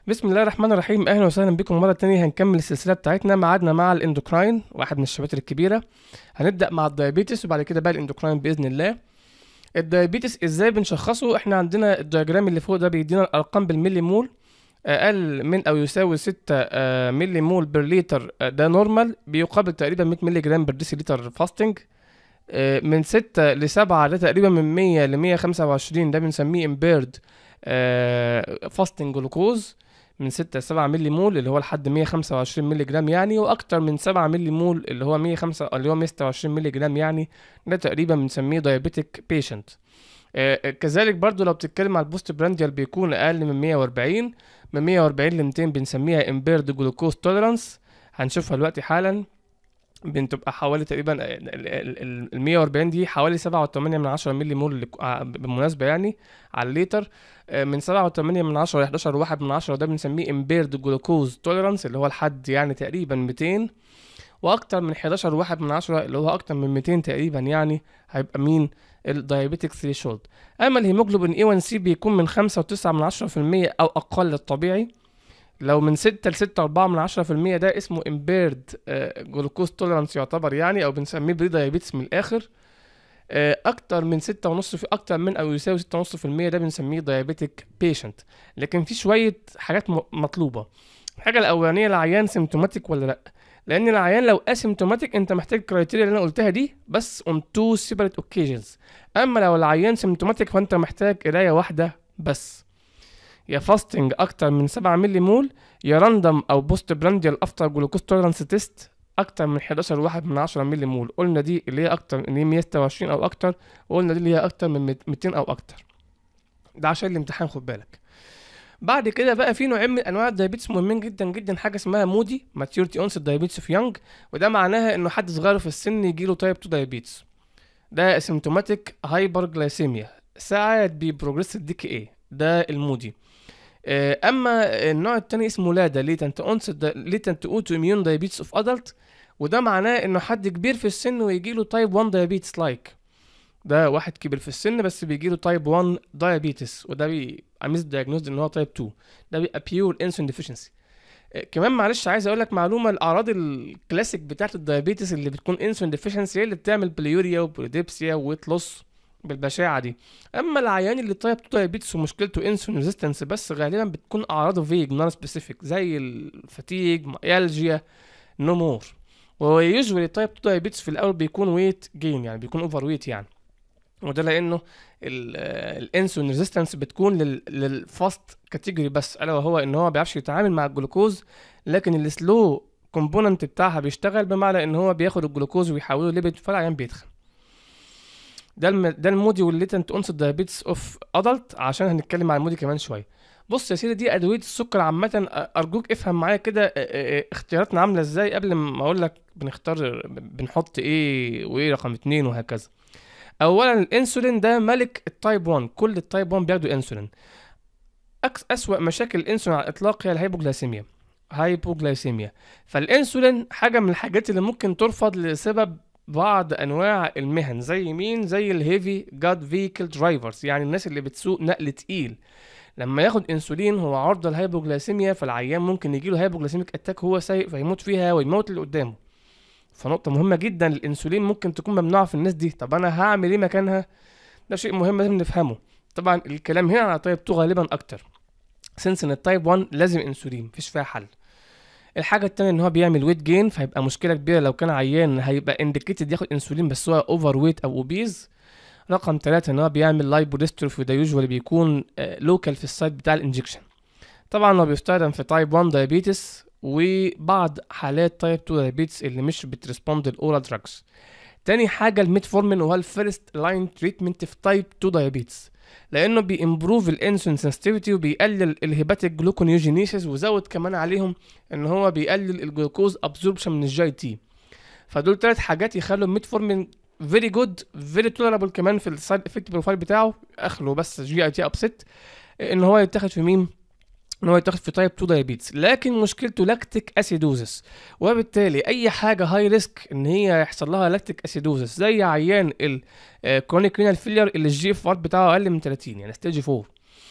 بسم الله الرحمن الرحيم اهلا وسهلا بكم مره تانية هنكمل السلسله بتاعتنا ميعادنا مع الاندوكراين واحد من الشباتر الكبيره هنبدا مع الدايابيتس وبعد كده بقى الاندوكراين باذن الله الدايابيتس ازاي بنشخصه احنا عندنا الدياجرام اللي فوق ده بيدينا الارقام بالملي مول اقل من او يساوي 6 آه، ملي مول بر لتر آه، ده نورمال بيقابل تقريبا 100 ملي جرام بر ديسي لتر فاستنج آه، من 6 ل 7 ده تقريبا من 100 ل 125 ده بنسميه امبيرد فاستنج جلوكوز من 6 ل 7 ملي مول اللي هو لحد 125 ملي جرام يعني واكتر من 7 ملي مول اللي هو 105 اللي هو 126 ملي جرام يعني ده تقريبا بنسميه دايابيتك بيشنت كذلك برضو لو بتتكلم على البوست برانديال بيكون اقل من 140 من 140 ل 200 بنسميها امبيرد جلوكوز توليرانس هنشوفها دلوقتي حالا بتبقى حوالي تقريبا ال 140 دي حوالي 7.8 من 10 ملي مول لك- آه، بالمناسبه يعني على الليتر آه، من 7.8 من 10 ل 11 واحد من 10 ده بنسميه امبيرد جلوكوز توليرانس اللي هو الحد يعني تقريبا 200 واكتر من 11 واحد من 10 اللي هو اكتر من 200 تقريبا يعني هيبقى مين الدايابيتك ثريشولد اما الهيموجلوبين اي 1 سي بيكون من 5.9 من 10% او اقل الطبيعي لو من 6 ل 6.4 من 10% ده اسمه امبيرد جلوكوز توليرانس يعتبر يعني او بنسميه بري دايابيتس من الاخر آه، اكتر من 6.5 في اكتر من او يساوي 6.5% ده بنسميه دايابيتك بيشنت لكن في شويه حاجات م- مطلوبه الحاجه الاولانيه العيان سيمتوماتيك ولا لا لان العيان لو اسيمتوماتيك انت محتاج الكرايتيريا اللي انا قلتها دي بس on two separate occasions اما لو العيان سيمتوماتيك فانت محتاج قرايه واحده بس يا فاستنج اكتر من 7 ملي مول يا راندوم او بوست برانديال افتر جلوكوز توليرانس تيست اكتر من 11 واحد من 10 ملي مول قلنا دي اللي هي اكتر اللي هي 126 او اكتر وقلنا دي اللي هي اكتر من 200 او اكتر ده عشان الامتحان خد بالك بعد كده بقى في نوعين من انواع الدايابيتس مهمين جدا جدا حاجه اسمها مودي ماتيورتي اونست دايابيتس في يونج وده معناها انه حد صغير في السن يجيله تايب 2 دايابيتس ده اسيمتوماتيك هايبر جلايسيميا ساعات بيبروجريس الدي كي اي ده المودي آه، اما النوع التاني اسمه لادا ليتنت اونست ليتنت اوتو اميون دايابيتس اوف ادلت وده معناه انه حد كبير في السن ويجيله تايب 1 دايابيتس لايك ده واحد كبير في السن بس بيجيله تايب 1 دايابيتس وده بيبقى ميس دايجنوزد ان هو تايب 2 ده بيبقى بيور انسولين ديفيشنسي كمان معلش عايز اقول لك معلومه الاعراض الكلاسيك بتاعت الدايابيتس اللي بتكون انسولين ديفيشنسي هي اللي بتعمل بليوريا وبوليديبسيا وويت لوس بالبشاعه دي اما العيان اللي تايب 2 دايابيتس ومشكلته انسولين ريزيستنس بس غالبا بتكون اعراضه فيج نون سبيسيفيك زي الفتيج مايالجيا نو مور ويوجوالي تايب 2 دايابيتس في الاول بيكون ويت جين يعني بيكون اوفر ويت يعني وده لانه الانسولين ريزيستنس بتكون لل- للفاست كاتيجوري بس الا وهو ان هو ما بيعرفش يتعامل مع الجلوكوز لكن السلو كومبوننت بتاعها بيشتغل بمعنى ان هو بياخد الجلوكوز ويحوله ليبيد فالعيان بيتخن ده الم... ده المودي والليتنت اونست دايابيتس اوف ادلت عشان هنتكلم عن المودي كمان شويه بص يا سيدي دي ادويه السكر عامه أ- ارجوك افهم معايا كده أ- أ- اختياراتنا عامله ازاي قبل ما اقول لك بنختار بنحط ايه وايه رقم اتنين وهكذا اولا الانسولين ده ملك التايب 1 كل التايب 1 بياخدوا انسولين أكس اسوأ مشاكل الانسولين على الاطلاق هي الهايبوجلايسيميا هايبوجلايسيميا فالانسولين حاجه من الحاجات اللي ممكن ترفض لسبب بعض انواع المهن زي مين زي الهيفي جاد فيكل درايفرز يعني الناس اللي بتسوق نقل تقيل لما ياخد انسولين هو عرضه للهايبوجلايسيميا فالعيان ممكن يجيله هايبوجلايسيميك اتاك وهو سايق فيموت فيها ويموت اللي قدامه فنقطة مهمة جدا الانسولين ممكن تكون ممنوعة في الناس دي طب انا هعمل ايه مكانها ده شيء مهم لازم نفهمه طبعا الكلام هنا على تايب 2 غالبا اكتر سنس ان التايب 1 لازم انسولين مفيش فيها حل الحاجة التانية ان هو بيعمل ويت جين فهيبقى مشكلة كبيرة لو كان عيان هيبقى انديكيتد ياخد انسولين بس هو اوفر ويت او اوبيز رقم ثلاثة ان هو بيعمل لايبوديستروفي وده يوجوالي بيكون لوكال في السايت بتاع الانجكشن طبعا هو بيستخدم في تايب 1 دايابيتس وبعض حالات تايب 2 دايابيتس اللي مش بتريسبوند للاورال دراجز تاني حاجة الميتفورمين وهو الفيرست لاين تريتمنت في تايب 2 دايابيتس لانه بيمبروف الانسولين سنسيتيفيتي وبيقلل الهيباتيك جلوكونيوجينيسيس وزود كمان عليهم ان هو بيقلل الجلوكوز ابزوربشن من الجي تي فدول ثلاث حاجات يخلوا الميتفورمين فيري جود فيري تولربل كمان في السايد افكت بروفايل بتاعه اخره بس جي اي تي ابست ان هو يتاخد في مين ان هو يتاخد في تايب 2 دايابيتس لكن مشكلته لاكتيك اسيدوزس وبالتالي اي حاجه هاي ريسك ان هي يحصل لها لاكتيك اسيدوزس زي عيان الكرونيك رينال فيلير اللي الجي اف ار بتاعه اقل من 30 يعني ستيج 4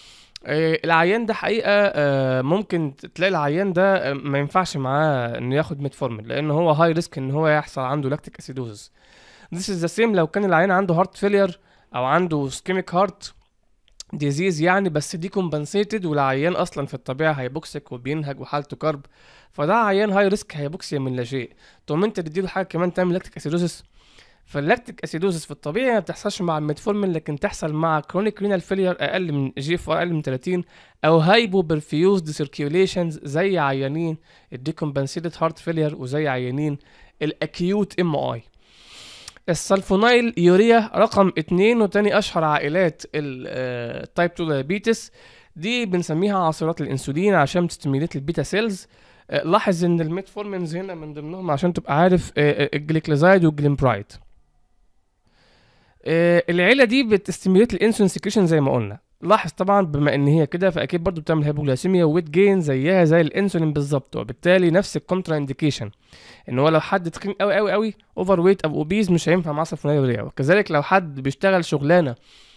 آه، العيان ده حقيقه آه، ممكن تلاقي العيان ده آه، ما ينفعش معاه انه ياخد ميتفورمين لان هو هاي ريسك ان هو يحصل عنده لاكتيك اسيدوزس This is the same لو كان العيان عنده هارت فيلير او عنده سكيميك هارت ديزيز يعني بس دي كومبنسيتد والعيان اصلا في الطبيعه هيبوكسك وبينهج وحالته كرب فده عيان هاي ريسك هيبوكسيا من لا شيء تقوم انت تديله حاجه كمان تعمل لاكتيك اسيدوزس فاللاكتيك اسيدوزس في الطبيعي ما بتحصلش مع الميتفورمين لكن تحصل مع كرونيك رينال فيلير اقل من جي اف اقل من 30 او هايبو برفيوزد سيركيوليشنز زي عيانين الديكومبنسيتد هارت فيلير وزي عيانين الاكيوت ام اي السلفونايل يوريا رقم اتنين وتاني اشهر عائلات التايب 2 دايابيتس دي بنسميها عصيرات الانسولين عشان تستميليت البيتا سيلز آه، لاحظ ان الميتفورمينز هنا من ضمنهم عشان تبقى عارف آه، آه، الجليكليزايد والجليمبرايد آه، العيله دي بتستميليت الانسولين سكريشن زي ما قلنا لاحظ طبعا بما ان هي كده فاكيد برضو بتعمل هيبوغلاسيميا وويت جين زيها زي الانسولين بالظبط وبالتالي نفس الكونترا انديكيشن ان هو لو حد تخين قوي قوي قوي اوفر ويت او اوبيز مش هينفع مع سلفونيل يوريا وكذلك لو حد بيشتغل شغلانه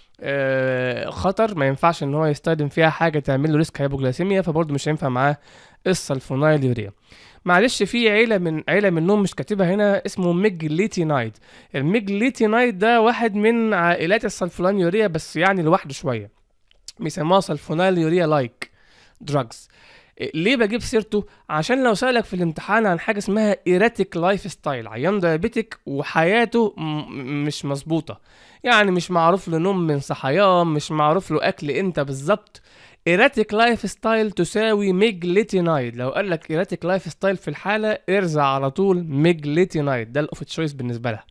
آه، خطر ما ينفعش ان هو يستخدم فيها حاجه تعمل له ريسك هيبوغلاسيميا فبرضه مش هينفع معاه السلفونايل يوريا معلش في عيله من عيله منهم مش كاتبها هنا اسمه ميجليتينايد الميجليتينايد ده واحد من عائلات السلفونايل يوريا بس يعني لوحده شويه بيسموها سلفونايل يوريا لايك دراجز ليه بجيب سيرته عشان لو سألك في الامتحان عن حاجه اسمها ايراتيك لايف ستايل عيان دايابيتك وحياته م- مش مظبوطه يعني مش معروف له نوم من صحيان مش معروف له اكل انت بالظبط ايراتيك لايف ستايل تساوي ميجليتينايد لو قال لك ايراتيك لايف ستايل في الحاله ارزع على طول ميجليتينايد ده الاوف تشويس بالنسبه لها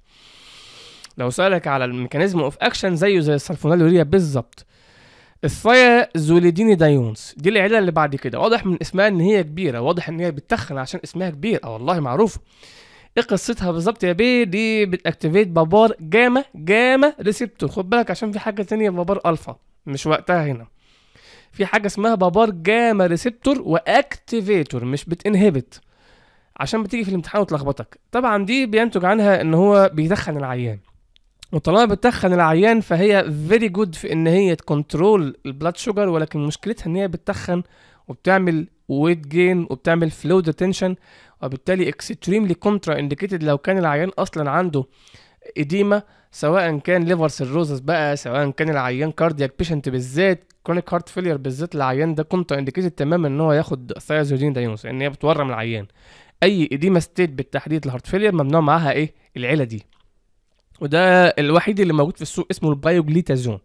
لو سألك على الميكانيزم اوف اكشن زيه زي السلفونالوريا بالظبط الثايا زوليديني دايونز دي العيله اللي بعد كده واضح من اسمها ان هي كبيره واضح ان هي بتتخن عشان اسمها كبير اه والله معروفه ايه قصتها بالظبط يا بيه دي بتاكتيفيت بابار جاما جاما ريسبتور خد بالك عشان في حاجه تانية بابار الفا مش وقتها هنا في حاجه اسمها بابار جاما ريسبتور واكتيفيتور مش بتنهبت عشان بتيجي في الامتحان وتلخبطك طبعا دي بينتج عنها ان هو بيدخن العيان وطالما بتدخن العيان فهي فيري جود في ان هي تكنترول البلاد شوجر ولكن مشكلتها ان هي بتدخن وبتعمل ويت جين وبتعمل فلو ديتنشن وبالتالي اكستريملي كونترا انديكيتد لو كان العيان اصلا عنده اديما سواء كان ليفر سيروزس بقى سواء كان العيان كاردياك بيشنت بالذات كرونيك هارت فيلير بالذات العيان ده كونترا انديكيتد تماما ان هو ياخد ثايازودين دايونس لان هي بتورم العيان اي اديما ستيت بالتحديد الهارت فيلير ممنوع معاها ايه العيله دي وده الوحيد اللي موجود في السوق اسمه البايوجليتازون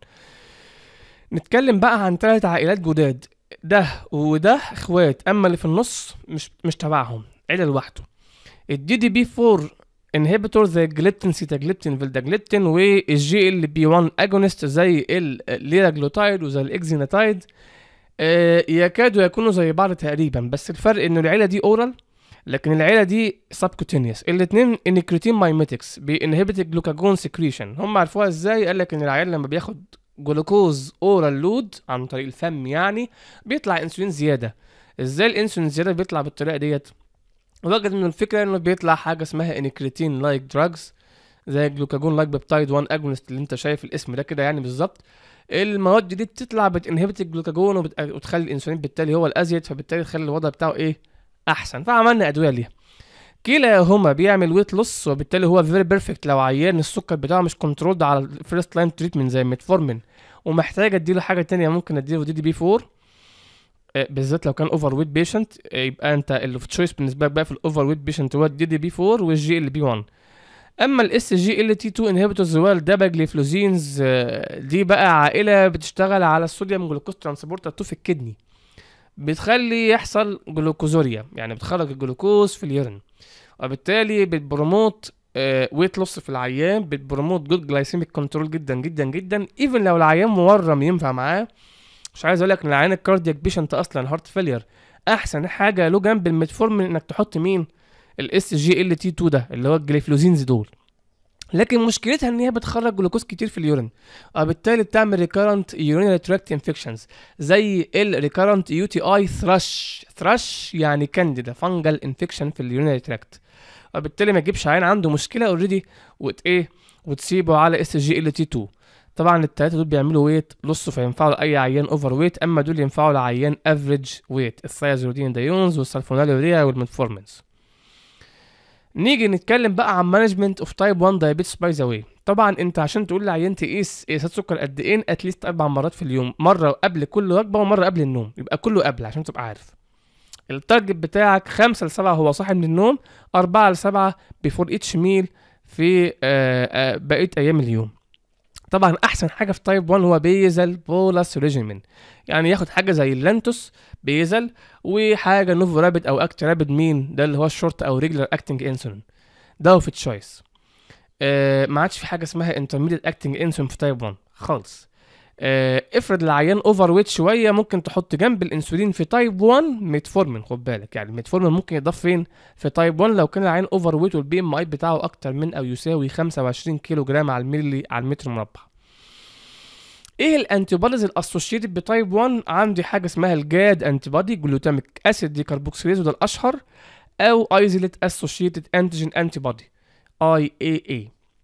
نتكلم بقى عن ثلاث عائلات جداد ده وده اخوات اما اللي في النص مش مش تبعهم عيله لوحده الدي دي بي 4 انهبيتور زي الجليبتين سيتاجليبتين فيلداجليبتين والجي ال بي 1 اجونست زي الليراجلوتايد وزي الاكزيناتايد آه، يكادوا يكونوا زي بعض تقريبا بس الفرق ان العيله دي اورال لكن العيله دي سبكوتينيوس الاثنين انكريتين مايميتكس بينهبت الجلوكاجون سكريشن هم عرفوها ازاي قال لك ان العيال لما بياخد جلوكوز اورال لود عن طريق الفم يعني بيطلع انسولين زياده ازاي الانسولين زياده بيطلع بالطريقه ديت وجد ان الفكره انه بيطلع حاجه اسمها انكريتين لايك دراجز زي الجلوكاجون لايك بيبتايد 1 اجونست اللي انت شايف الاسم ده كده يعني بالظبط المواد دي بتطلع بتنهبت الجلوكاجون وبت- وتخلي الانسولين بالتالي هو الازيد فبالتالي تخلي الوضع بتاعه ايه احسن فعملنا ادويه ليها كلاهما بيعمل ويت لوس وبالتالي هو فيري بيرفكت لو عيان السكر بتاعه مش كنترولد على الفيرست لاين تريتمنت زي ميتفورمين ومحتاج اديله حاجه تانية ممكن اديله دي دي بي 4 آه، بالذات لو كان اوفر ويت بيشنت يبقى انت اللي في تشويس بالنسبه لك بقى في الاوفر ويت بيشنت هو الدي دي بي 4 والجي ال بي 1 اما الاس جي ال تي 2 انهبيتورز هو الداباجليفلوزينز آه، دي بقى عائله بتشتغل على الصوديوم جلوكوز ترانسبورتر 2 في الكدني بتخلي يحصل جلوكوزوريا يعني بتخرج الجلوكوز في اليورين وبالتالي بتبروموت ويت لوس في العيان بتبروموت جود جلايسيميك كنترول جدا جدا جدا ايفن لو العيان مورم ينفع معاه مش عايز اقول لك ان العيان الكاردياك بيشنت اصلا هارت فيلير احسن حاجه له جنب الميتفورمين انك تحط مين الاس جي ال تي 2 ده اللي هو الجليفلوزينز دول لكن مشكلتها ان هي بتخرج جلوكوز كتير في اليورين وبالتالي بتعمل ريكارنت يورينري تراكت انفكشنز زي الريكارنت يو تي اي ثرش ثرش يعني كانديدا فانجل انفكشن في اليورينري تراكت وبالتالي ما تجيبش عيان عنده مشكله اوريدي وت ايه وتسيبه على اس جي ال تي 2 طبعا التلاتة دول بيعملوا ويت لص فينفعوا لاي عيان اوفر ويت اما دول ينفعوا لعيان افريج ويت الثايازوليدين دايونز والسلفوناليوريا والميتفورمينز نيجي نتكلم بقى عن مانجمنت اوف تايب 1 دايابيتس باي ذا واي طبعا انت عشان تقول لعيان تقيس قياسات سكر قد ايه اتليست اربع مرات في اليوم مره قبل كل وجبه ومره قبل النوم يبقى كله قبل عشان تبقى عارف التارجت بتاعك خمسة لسبعة هو صاحي من النوم أربعة لسبعة بيفور اتش ميل في آه، آه، بقية أيام اليوم طبعا أحسن حاجة في تايب 1 هو بيزل بولس ريجيمين يعني ياخد حاجة زي اللانتوس بيزل وحاجة نوفو رابد أو أكت رابد مين ده اللي هو الشورت أو ريجلر أكتنج انسولين ده هو في تشويس آه ما عادش في حاجة اسمها انترميديت أكتنج انسولين في تايب 1 خالص آه، افرض العيان اوفر ويت شويه ممكن تحط جنب الانسولين في تايب 1 ميتفورمين خد بالك يعني الميتفورمين ممكن يضاف فين في تايب 1 لو كان العيان اوفر ويت والبي ام اي بتاعه اكتر من او يساوي 25 كيلو جرام على الملي على المتر مربع ايه الانتي بوديز الاسوشيتد بتايب 1 عندي حاجه اسمها الجاد انتي بودي جلوتاميك اسيد دي كاربوكسيليز وده الاشهر او ايزوليت اسوشيتد انتيجين انتي بودي اي اي اي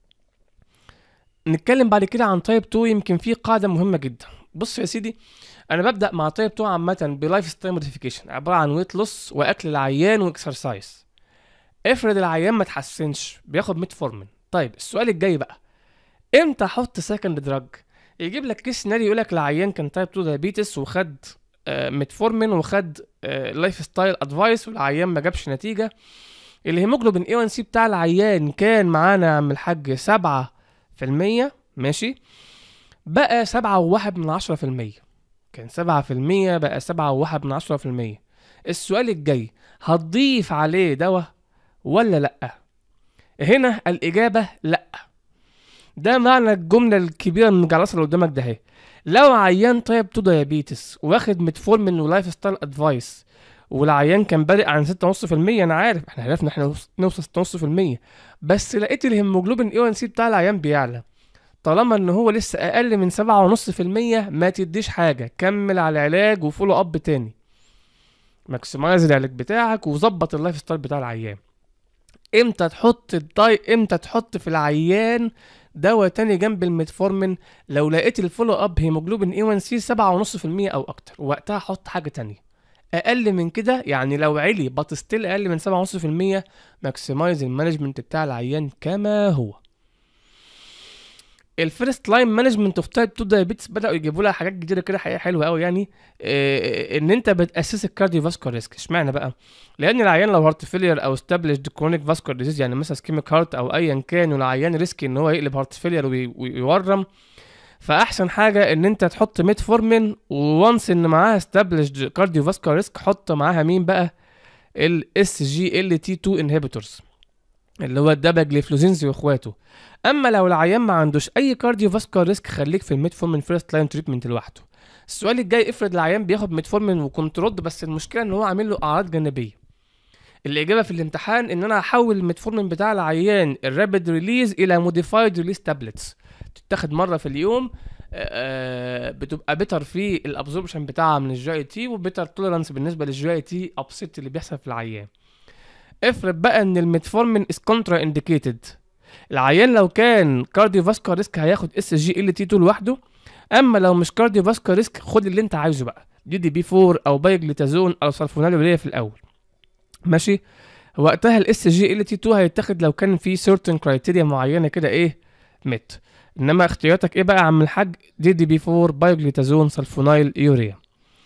نتكلم بعد كده عن تايب 2 يمكن في قاعده مهمه جدا بص يا سيدي انا ببدا مع تايب 2 عامه بلايف ستايل موديفيكيشن عباره عن ويت لوس واكل العيان واكسرسايز افرض العيان ما اتحسنش بياخد ميتفورمين طيب السؤال الجاي بقى امتى احط سكند دراج يجيب لك كيس سيناريو يقول لك العيان كان تايب 2 دايابيتس وخد آه، ميتفورمين وخد لايف ستايل ادفايس والعيان ما جابش نتيجه الهيموجلوبين اي 1 سي بتاع العيان كان معانا يا عم الحاج 7 في المية ماشي بقى سبعة وواحد من عشرة في المية كان سبعة في المية بقى سبعة وواحد من عشرة في المية السؤال الجاي هتضيف عليه دواء ولا لأ هنا الإجابة لأ ده معنى الجملة الكبيرة من الجلسة اللي قدامك ده اهي لو عيان تايب 2 دايابيتس واخد ميتفورمين ولايف ستايل ادفايس والعيان كان بادئ عن 6.5% انا عارف احنا عرفنا احنا نوصل 6.5% بس لقيت الهيموجلوبين اي 1 سي بتاع العيان بيعلى طالما ان هو لسه اقل من 7.5% ما تديش حاجه كمل على العلاج وفولو اب تاني ماكسمايز العلاج بتاعك وظبط اللايف ستايل بتاع العيان امتى تحط الداي امتى تحط في العيان دواء تاني جنب الميتفورمين لو لقيت الفولو اب هيموجلوبين اي 1 سي 7.5% او اكتر وقتها حط حاجه تانية اقل من كده يعني لو علي بط ستيل اقل من 7.5% ماكسمايز المانجمنت بتاع العيان كما هو الفيرست لاين مانجمنت اوف تايب 2 دايابيتس بداوا يجيبوا لها حاجات جديده كده حقيقه حلوه قوي يعني إيه ان انت بتاسس الكارديو فاسكولار ريسك اشمعنى بقى لان العيان لو هارت فيلير او استابليشد كرونيك فاسكولار ديزيز يعني مثلا سكيميك هارت او ايا كان والعيان ريسكي ان هو يقلب هارت فيلير ويورم فاحسن حاجه ان انت تحط ميتفورمين وونس ان معاها استابليشد كارديو فاسكولار ريسك حط معاها مين بقى الاس جي ال تي 2 انهبيتورز اللي هو الدباجليفلوزينز واخواته اما لو العيان ما عندوش اي كارديو فاسكولار ريسك خليك في الميتفورمين فيرست لاين تريتمنت لوحده السؤال الجاي افرض العيان بياخد ميتفورمين وكنترول بس المشكله ان هو عامل له اعراض جانبيه الاجابه في الامتحان ان انا هحول الميتفورمين بتاع العيان الرابيد ريليز الى موديفايد ريليز تابلتس تتاخد مره في اليوم آه، بتبقى بيتر في الابزوربشن بتاعها من الجي تي وبيتر توليرانس بالنسبه للجي تي ابسيت اللي بيحصل في العيان افرض بقى ان الميتفورمين از كونترا انديكيتد العيان لو كان كارديو فاسكولار ريسك هياخد اس جي ال تي 2 لوحده اما لو مش كارديو فاسكولار ريسك خد اللي انت عايزه بقى دي دي بي 4 او بايجليتازون او سلفوناليوريا في الاول ماشي وقتها الاس جي ال تي 2 هيتاخد لو كان في سيرتن كرايتيريا معينه كده ايه مت انما اختياراتك ايه بقى يا عم الحاج دي دي بي 4 بايوجليتازون سلفونايل يوريا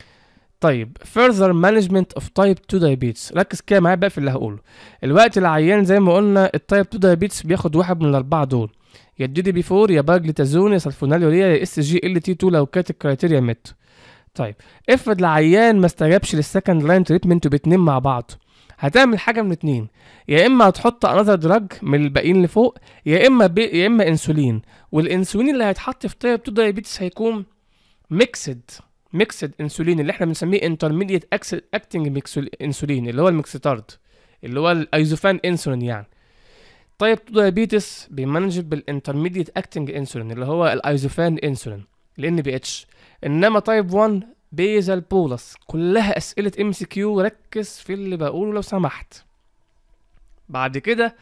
طيب further management of type 2 diabetes ركز كده معايا بقى في اللي هقوله الوقت العيان زي ما قلنا التايب 2 diabetes بياخد واحد من الاربعه دول يا الدي دي بي 4 يا بايوجليتازون يا سلفونايل يوريا يا اس جي ال تي 2 لو كانت الكرايتيريا مت طيب افرض العيان ما استجابش للسكند لاين تريتمنت وباتنين مع بعض هتعمل حاجه من اتنين يا اما هتحط انذر دراج من الباقيين اللي فوق يا اما بي يا اما انسولين والانسولين اللي هيتحط في تايب 2 دايابيتس هيكون ميكسد ميكسد انسولين اللي احنا بنسميه انترميديت اكتنج انسولين اللي هو الميكستارد اللي هو الايزوفان انسولين يعني تايب 2 دايابيتس بيمانج بالانترميديت اكتنج انسولين اللي هو الايزوفان انسولين الان بي اتش انما تايب 1 بيزل بولس كلها اسئله ام سي كيو ركز في اللي بقوله لو سمحت بعد كده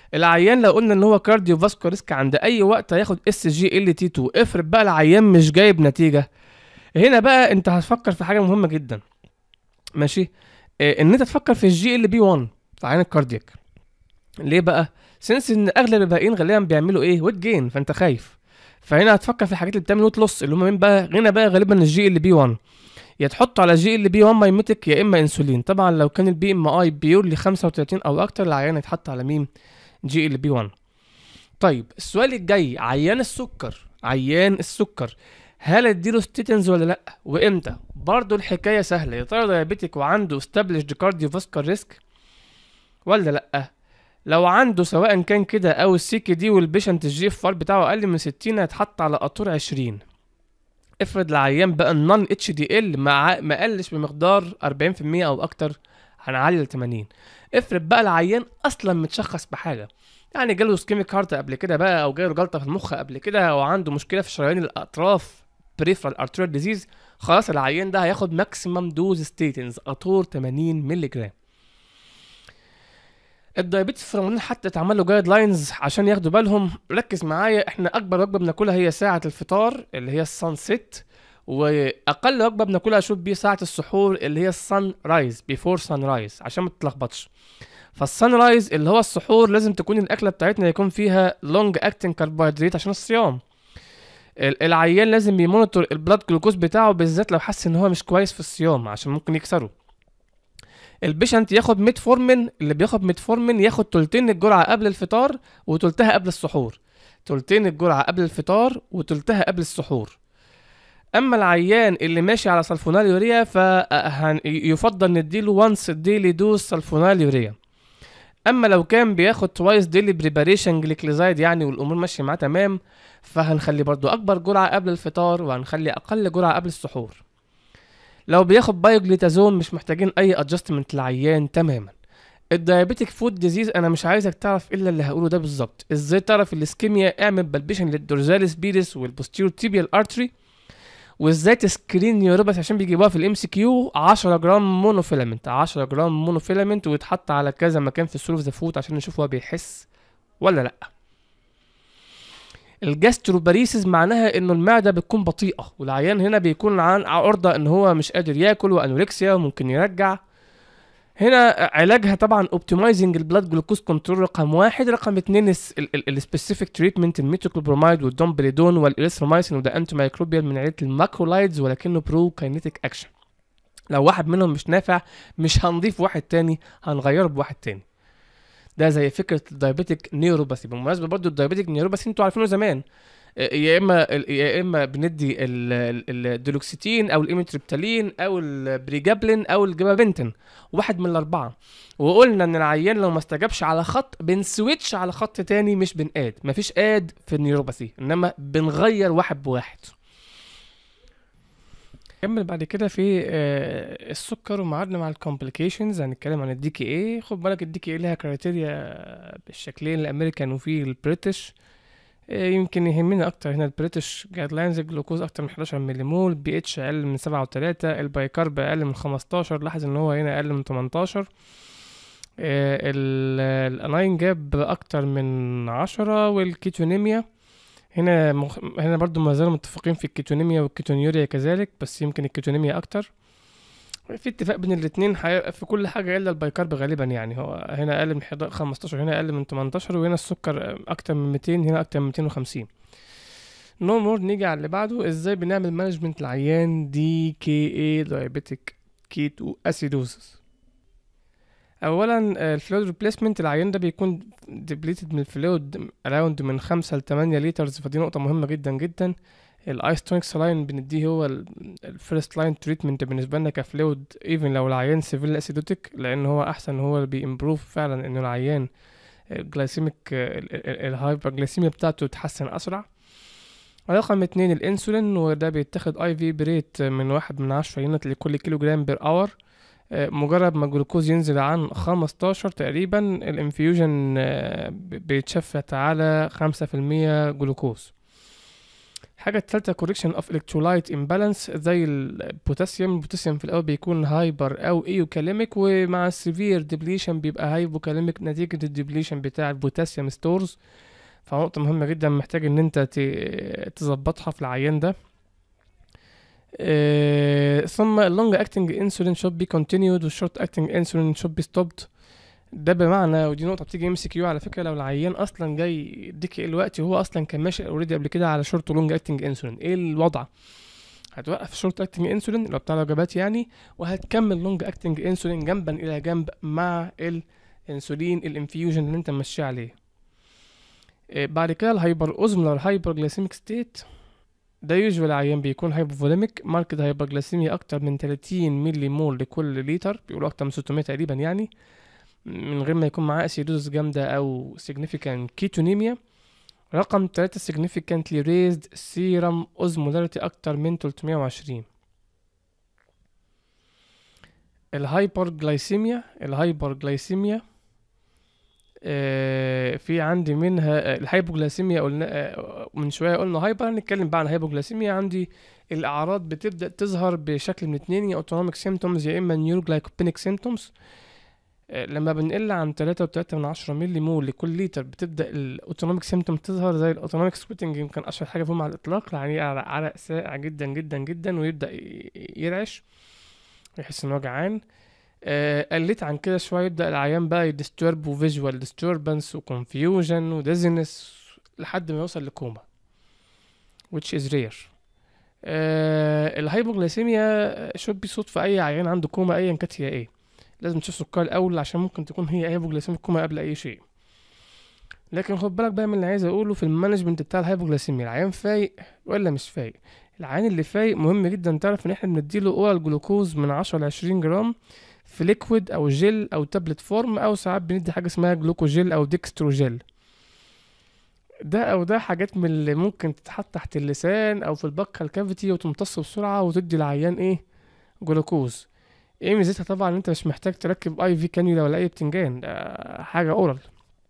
العيان لو قلنا ان هو كارديو فاسكولار ريسك عند اي وقت هياخد اس جي ال تي 2 افرض بقى العيان مش جايب نتيجه هنا بقى انت هتفكر في حاجه مهمه جدا ماشي إيه ان انت تفكر في الجي ال بي 1 في عيان الكاردياك ليه بقى سنس ان اغلب الباقيين غالبا بيعملوا ايه ويت جين فانت خايف فهنا هتفكر في الحاجات اللي بتعمل ويت لوس اللي هم مين بقى هنا بقى غالبا الجي ال بي 1 يا تحط على جي ال بي 1 مايميتك يا اما انسولين طبعا لو كان البي ام اي بيورلي 35 او اكتر العيان يتحط على مين جي ال بي 1 طيب السؤال الجاي عيان السكر عيان السكر هل اديله ستيتنز ولا لا وامتى برضه الحكايه سهله يا ترى دايابيتك وعنده استابليشد كارديو فاسكار ريسك ولا لا لو عنده سواء كان كده او السيكي دي والبيشنت الجي اف ار بتاعه اقل من 60 هيتحط على قطور 20 افرض العيان بقى النون اتش دي ال ما ما قلش بمقدار 40% او اكتر هنعلي ل 80 افرض بقى العيان اصلا متشخص بحاجه يعني جاله سكيميك هارت قبل كده بقى او جاله جلطه في المخ قبل كده او عنده مشكله في شرايين الاطراف بريفرال ارتريال ديزيز خلاص العيان ده هياخد ماكسيمم دوز ستيتنز قطور 80 مللي جرام الدايابيتس في رمضان حتى اتعمل له جايد لاينز عشان ياخدوا بالهم ركز معايا احنا اكبر وجبه بناكلها هي ساعه الفطار اللي هي السان سيت واقل وجبه بناكلها شوف بيه ساعه السحور اللي هي السان رايز بيفور سان رايز عشان ما تتلخبطش فالسان رايز اللي هو السحور لازم تكون الاكله بتاعتنا يكون فيها لونج اكتنج كربوهيدرات عشان الصيام ال- العيان لازم يمونيتور البلاد جلوكوز بتاعه بالذات لو حس ان هو مش كويس في الصيام عشان ممكن يكسره البيشنت ياخد ميتفورمين اللي بياخد ميتفورمين ياخد تلتين الجرعه قبل الفطار وتلتها قبل السحور تلتين الجرعه قبل الفطار وتلتها قبل السحور اما العيان اللي ماشي على سلفونال يوريا فيفضل نديله وانس ديلي دوز سلفونال يوريا اما لو كان بياخد توايس ديلي بريباريشن جليكليزايد يعني والامور ماشيه معاه تمام فهنخلي برضو اكبر جرعه قبل الفطار وهنخلي اقل جرعه قبل السحور لو بياخد بايوجليتازون مش محتاجين اي ادجستمنت للعيان تماما الدايابيتك فود ديزيز انا مش عايزك تعرف الا اللي هقوله ده بالظبط ازاي تعرف الاسكيميا اعمل بالبيشن للدورزاليس بيريس والبوستيرو تيبيال ارتري وازاي تسكرين نيوروباث عشان بيجيبوها في الام سي كيو 10 جرام مونوفيلامنت 10 جرام مونوفيلامنت ويتحط على كذا مكان في السول اوف ذا فوت عشان نشوف هو بيحس ولا لا الجاستروباريسز معناها انه المعده بتكون بطيئه والعيان هنا بيكون عن عرضه ان هو مش قادر ياكل وانوركسيا وممكن يرجع هنا علاجها طبعا اوبتمايزنج البلاد جلوكوز كنترول رقم واحد رقم اتنين السبيسيفيك تريتمنت الميتوكلوبرومايد والدومبليدون والاريثرومايسين وده انتي مايكروبيال من عيله الماكرولايدز ولكنه برو كاينيتيك اكشن لو واحد منهم مش نافع مش هنضيف واحد تاني هنغيره بواحد تاني ده زي فكره الدايابيتك نيوروباثي بالمناسبه برضو الدايابيتك نيوروباثي انتوا عارفينه زمان يا اما يا اما بندي الدلوكسيتين او الايميتريبتالين او البريجابلين او الجبابنتين واحد من الاربعه وقلنا ان العيان لو ما استجابش على خط بنسويتش على خط تاني مش بنقاد مفيش اد في النيوروباثي انما بنغير واحد بواحد نكمل بعد كده في آه، السكر ومعادنا مع الكومبليكيشنز هنتكلم عن الدي كي اي خد بالك الدي كي اي ليها كرايتيريا بالشكلين الامريكان وفي البريتش آه، يمكن يهمنا اكتر هنا البريتش جايد لاينز الجلوكوز اكتر من 11 مليمول بي اتش اقل من 7 و3 البايكارب اقل من 15 لاحظ ان هو هنا اقل من 18 الاناين جاب اكتر من 10 والكيتونيميا هنا مخ... هنا برضو ما زالوا متفقين في الكيتونيميا والكيتونيوريا كذلك بس يمكن الكيتونيميا اكتر في اتفاق بين الاثنين حي... في كل حاجه الا البايكارب غالبا يعني هو هنا اقل من 11 15 هنا اقل من 18 وهنا السكر اكتر من 200 هنا اكتر من 250 نو مور نيجي على اللي بعده ازاي بنعمل مانجمنت العيان دي كي اي دايابيتيك كيتو اسيدوزس اولا الفلويد ريبليسمنت العيان ده بيكون ديبليتد من الفلويد اراوند من خمسة ل 8 لترز فدي نقطة مهمة جدا جدا الايستونيك سلاين بنديه هو الفيرست لاين تريتمنت بالنسبة لنا كفلويد ايفن لو العيان سيفيل اسيدوتيك لان هو احسن هو اللي بيمبروف فعلا انه العيان الجلايسيميك الهايبر جلايسيميا بتاعته تتحسن اسرع رقم اتنين الانسولين وده بيتاخد اي في بريت من واحد من عشرة يونت لكل كيلو جرام بير اور مجرد ما الجلوكوز ينزل عن 15 تقريبا الانفيوجن بيتشفت على 5% جلوكوز الحاجة التالتة correction of electrolyte imbalance زي البوتاسيوم البوتاسيوم في الأول بيكون هايبر أو ايوكاليميك ومع السيفير ديبليشن بيبقى هايبوكاليميك نتيجة الديبليشن بتاع البوتاسيوم ستورز فنقطة مهمة جدا محتاج إن أنت ت- تظبطها في العيان ده آه، ثم اللونج اكتنج انسولين should be continued والشورت اكتنج انسولين should be stopped ده بمعنى ودي نقطة بتيجي ام سي كيو على فكرة لو العيان اصلا جاي يديك الوقت وهو اصلا كان ماشي اوريدي قبل كده على شورت ولونج اكتنج انسولين ايه الوضع؟ هتوقف شورت اكتنج انسولين اللي هو بتاع الوجبات يعني وهتكمل لونج اكتنج انسولين جنبا الى جنب مع الانسولين الانفيوجن اللي انت ماشي عليه آه، بعد كده الهايبر اوزمولار هايبر جلايسيميك ستيت ده يوجوال عيان بيكون هايبوفوليميك ماركت هايبرجلاسيميا اكتر من 30 ملي مول لكل لتر بيقولوا اكتر من 600 تقريبا يعني من غير ما يكون معاه اسيدوز جامدة او significant كيتونيميا رقم 3 significantly raised serum osmolarity اكتر من 320 الهايبرجلايسيميا الهايبرجلايسيميا آه، في عندي منها آه، الهايبوجلاسيميا قلنا آه، من شويه قلنا هايبر هنتكلم بقى عن الهايبوجلاسيميا عندي الاعراض بتبدا تظهر بشكل من اتنين يا اوتونوميك سيمتومز يا اما نيوروجلايكوبينيك سيمتومز لما بنقل عن تلاتة وتلاتة من عشرة ملي مول لكل لتر بتبدأ الأوتونوميك سيمتوم تظهر زي الأوتونوميك سويتنج يمكن أشهر حاجة فيهم على الإطلاق يعني عرق, عرق ساقع جدا جدا جدا ويبدأ ي- يرعش يحس إن هو جعان آه، قلت عن كده شوية يبدأ العيان بقى يديستورب وفيجوال ديستوربنس وكونفيوجن وديزنس لحد ما يوصل لكوما which is rare آه الهايبوغليسيميا should be صوت في أي عيان عنده كوما أيا كانت هي إيه لازم تشوف سكر الأول عشان ممكن تكون هي هايبوغليسيميك كوما قبل أي شيء لكن خد بالك بقى من اللي عايز أقوله في المانجمنت بتاع الهايبوغليسيميا العيان فايق ولا مش فايق العيان اللي فايق مهم جدا تعرف ان احنا بنديله اورال جلوكوز من 10 ل 20 جرام في ليكويد او جل او تابلت فورم او ساعات بندي حاجه اسمها جلوكوجيل او ديكستروجيل ده او ده حاجات من اللي ممكن تتحط تحت اللسان او في البكال كافيتي وتمتص بسرعه وتدي العيان ايه جلوكوز ايه ميزتها طبعا انت مش محتاج تركب اي في كانيولا ولا اي بتنجان ده حاجه اورال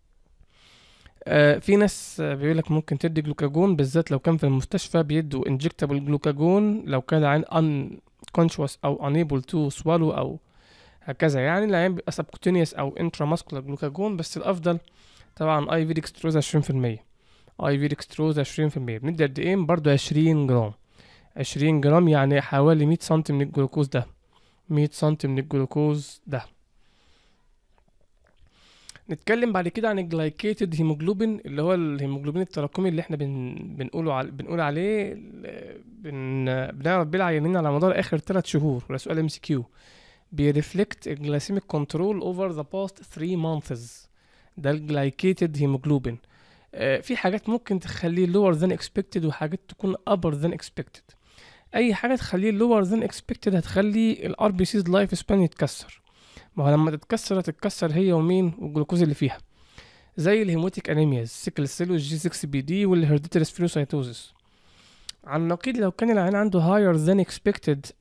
آه في ناس آه، بيقولك ممكن تدي جلوكاجون بالذات لو كان في المستشفى بيدوا انجكتابل جلوكاجون لو كان العيان unconscious او unable to swallow او هكذا يعني العيان بيبقى subcutaneous او intramuscular جلوكاجون بس الافضل طبعا اي في ديكستروز 20% اي في ديكستروز 20% بندي قد ايه برضه 20 جرام 20 جرام يعني حوالي 100 سم من الجلوكوز ده 100 سم من الجلوكوز ده نتكلم بعد كده عن الجلايكيتد هيموجلوبين اللي هو الهيموجلوبين التراكمي اللي احنا بن بنقوله على بنقول عليه ال- بن بنعرف بيه العيانين على مدار اخر 3 شهور ولا سؤال ام سي كيو بيرفلكت الجلايسيميك كنترول اوفر ذا باست 3 مانثز ده الجلايكيتد هيموجلوبين آه، في حاجات ممكن تخليه lower than expected وحاجات تكون upper than expected اي حاجه تخليه lower than expected هتخلي الار بي سيز لايف سبان يتكسر ما هو لما تتكسر هتتكسر هي ومين والجلوكوز اللي فيها زي الهيموتيك انيميا السيكل سيل والجي 6 بي دي والهيرديتري سفيروسايتوزس على النقيض لو كان العيان عنده higher than expected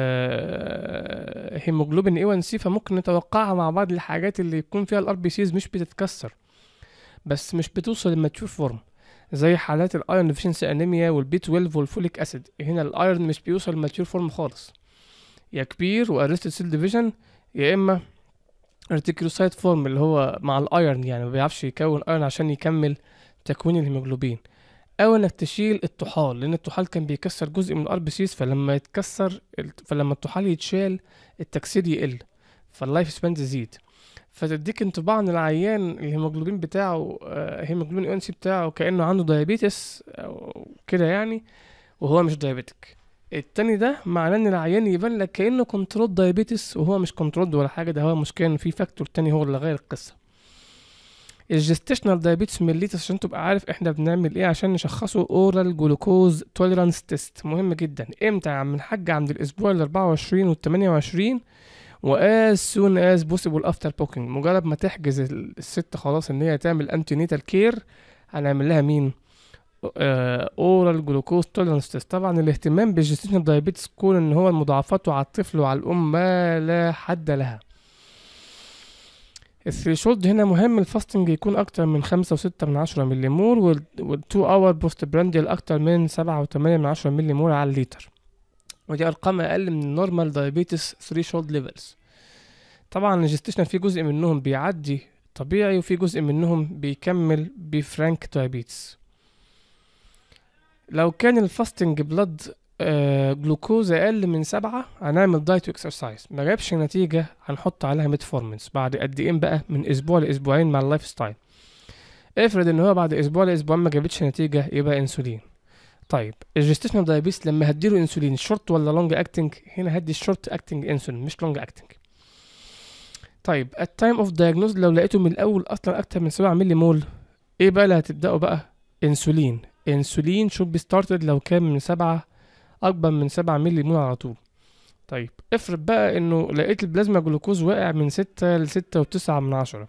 هيموجلوبين اي 1 سي فممكن نتوقعها مع بعض الحاجات اللي يكون فيها الار بي سيز مش بتتكسر بس مش بتوصل للماتيور فورم زي حالات الايرون ديفيشنسي انيميا والبي 12 والفوليك اسيد هنا الايرون مش بيوصل للماتيور فورم خالص يا كبير وارستد سيل ديفيجن يا اما ريتيكولوسايت فورم اللي هو مع الايرن يعني ما بيعرفش يكون ايرن عشان يكمل تكوين الهيموجلوبين او انك تشيل الطحال لان الطحال كان بيكسر جزء من الار بي سيز فلما يتكسر فلما الطحال يتشال التكسير يقل فاللايف سبان تزيد فتديك انطباع ان العيان الهيموجلوبين بتاعه آه، هيموجلوبين اي سي بتاعه كانه عنده دايابيتس او كده يعني وهو مش دايابيتك التاني ده معناه ان العيان يبان لك كانه كنترول دايابيتس وهو مش كنترول ولا حاجه ده هو مشكله ان في فاكتور تاني هو اللي غير القصه الجستيشنال دايابيتس ميليتس عشان تبقى عارف احنا بنعمل ايه عشان نشخصه اورال جلوكوز توليرانس تيست مهم جدا امتى يا عم الحاج عند الاسبوع ال 24 وال 28 واز سون از بوسيبل افتر بوكينج مجرد ما تحجز ال- الست خلاص ان هي تعمل انتي نيتال كير هنعمل لها مين اورال جلوكوز توليرانس تيست طبعا الاهتمام بالجستيشنال دايابيتس كون ان هو مضاعفاته على الطفل وعلى الام ما لا حد لها الثريشولد هنا مهم الفاستنج يكون اكتر من خمسة وستة من عشرة ملي مول والتو اور بوست برانديال اكتر من سبعة وتمانية من عشرة ملي مول على الليتر ودي ارقام اقل من النورمال دايابيتس ثريشولد ليفلز طبعا الجستيشن في جزء منهم بيعدي طبيعي وفي جزء منهم بيكمل بفرانك دايابيتس لو كان الفاستنج بلاد آه جلوكوز اقل من سبعة هنعمل دايت واكسرسايز ما جابش نتيجة هنحط عليها ميتفورمنس بعد قد ايه بقى من اسبوع لاسبوعين مع اللايف ستايل افرض ان هو بعد اسبوع لاسبوعين ما جابتش نتيجة يبقى انسولين طيب الجستيشنال دايابيتس لما هديله انسولين شورت ولا لونج اكتنج هنا هدي الشورت اكتنج انسولين مش لونج اكتنج طيب التايم اوف diagnosis لو لقيته من الاول اصلا اكتر من 7 ملي مول ايه بقى اللي هتبداوا بقى انسولين انسولين should be started لو كان من سبعة اكبر من سبعة ملي مول على طول طيب افرض بقى انه لقيت البلازما جلوكوز واقع من ستة لستة وتسعة من عشرة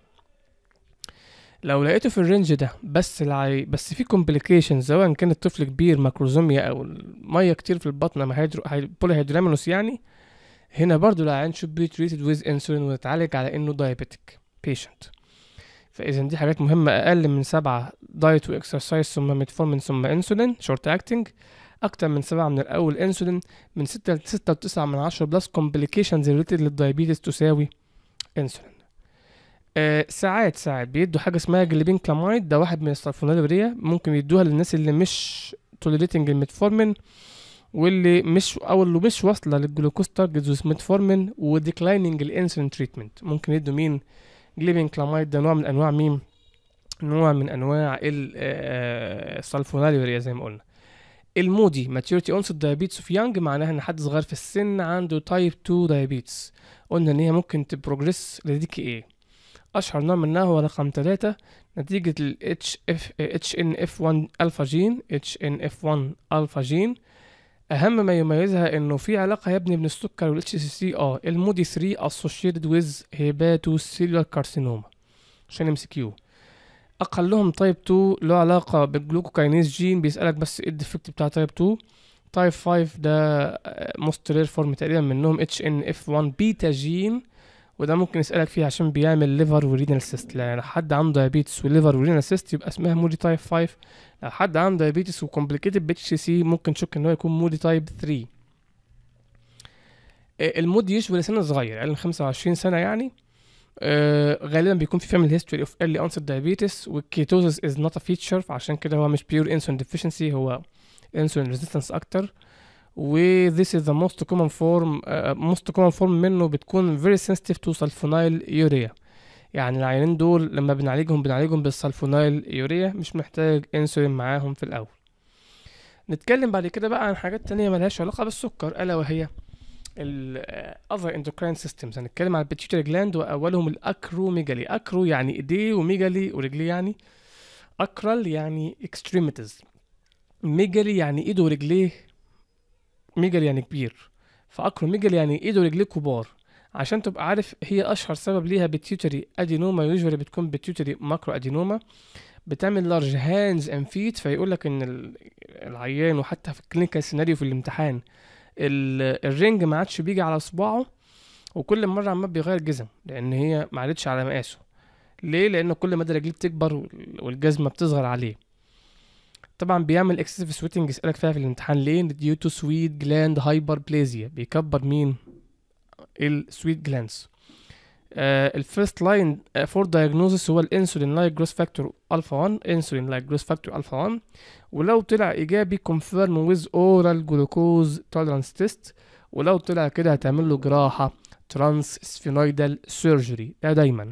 لو لقيته في الرينج ده بس العي... بس في كومبليكيشن سواء كان الطفل كبير ماكروزوميا او الميه كتير في البطن ما هيدرو... هي... بوليهيدرامينوس يعني هنا برضو العيان should be treated with insulin ويتعالج على انه diabetic patient فاذا دي حاجات مهمة اقل من سبعة دايت واكسرسايز ثم ميتفورمين ثم انسولين شورت اكتنج اكتر من سبعة من الاول انسولين من ستة لستة وتسعة من عشرة بلس كومبليكيشنز ريليتد للدايابيتس تساوي انسولين آه ساعات ساعات بيدوا حاجة اسمها جليبين كلامايد ده واحد من السلفونيلوريا ممكن يدوها للناس اللي مش توليريتنج الميتفورمين واللي مش او اللي مش واصله للجلوكوز تارجت ميتفورمين وديكلايننج الانسولين تريتمنت ممكن يدوا مين جليبين كلامايد ده نوع من انواع مين نوع من انواع السلفونيلوريا زي ما قلنا المودي ماتيوريتي اونست دايابيتس اوف يانج معناها ان حد صغير في السن عنده تايب 2 دايابيتس قلنا ان هي ممكن تبروجريس لدي كي ايه اشهر نوع منها هو رقم 3 نتيجة ال HF HNF1 الفا جين HNF1 الفا جين اهم ما يميزها انه في علاقة يا ابني بين السكر وال HCC اه المودي 3 associated with hepatocellular carcinoma عشان ام سي كيو اقلهم تايب 2 له علاقة بالجلوكوكاينيز جين بيسألك بس ايه الديفكت بتاع تايب 2 تايب 5 ده موست رير فورم تقريبا منهم اتش ان اف 1 بيتا جين وده ممكن يسألك فيه عشان بيعمل ليفر ورينال سيست يعني لو حد عنده دايابيتس وليفر ورينال سيست يبقى اسمها مودي تايب 5 لو حد عنده دايابيتس وكومبليكيتد باتش سي سي ممكن تشك ان هو يكون مودي تايب 3 المود يشبه لسن صغير اقل من 25 سنه يعني آه غالبا بيكون في فاميلي هيستوري اوف ايرلي اونست دايابيتس والكيتوزس از نوت ا فيتشر فعشان كده هو مش بيور انسولين ديفيشنسي هو انسولين ريزيستنس اكتر و this is the most common form uh, most common form منه بتكون very sensitive to sulfonyl urea يعني العيانين دول لما بنعالجهم بنعالجهم بالسلفونايل يوريا مش محتاج انسولين معاهم في الاول نتكلم بعد كده بقى عن حاجات تانية ملهاش علاقة بالسكر ألا وهي ال other endocrine systems هنتكلم عن البيتيوتري جلاند وأولهم الأكروميجالي أكرو يعني إيديه وميجالي ورجليه يعني أكرال يعني extremities ميجالي يعني إيده ورجليه ميجالي يعني كبير فأكروميجالي يعني إيده ورجليه كبار عشان تبقى عارف هي اشهر سبب ليها بيتيوتري ادينوما يوجوالي بتكون بيتيوتري ماكرو ادينوما بتعمل لارج هاندز اند فيت فيقول لك ان العيان وحتى في الكلينيكال سيناريو في الامتحان الرينج ما عادش بيجي على صباعه وكل مره عمال بيغير جزم لان هي ما عادتش على مقاسه ليه لان كل ما رجليه بتكبر والجزمه بتصغر عليه طبعا بيعمل اكسسيف سويتنج يسالك فيها في الامتحان ليه ديو تو سويت جلاند هايبر بليزيا بيكبر مين السويت جلانس الفيرست لاين فور دايجنوزس هو الانسولين لايك جروس فاكتور الفا 1 انسولين لايك جروس فاكتور الفا 1 ولو طلع ايجابي كونفيرم ويز اورال جلوكوز تولرانس تيست ولو طلع كده هتعمل له جراحه ترانس سفينويدال سيرجري ده دايما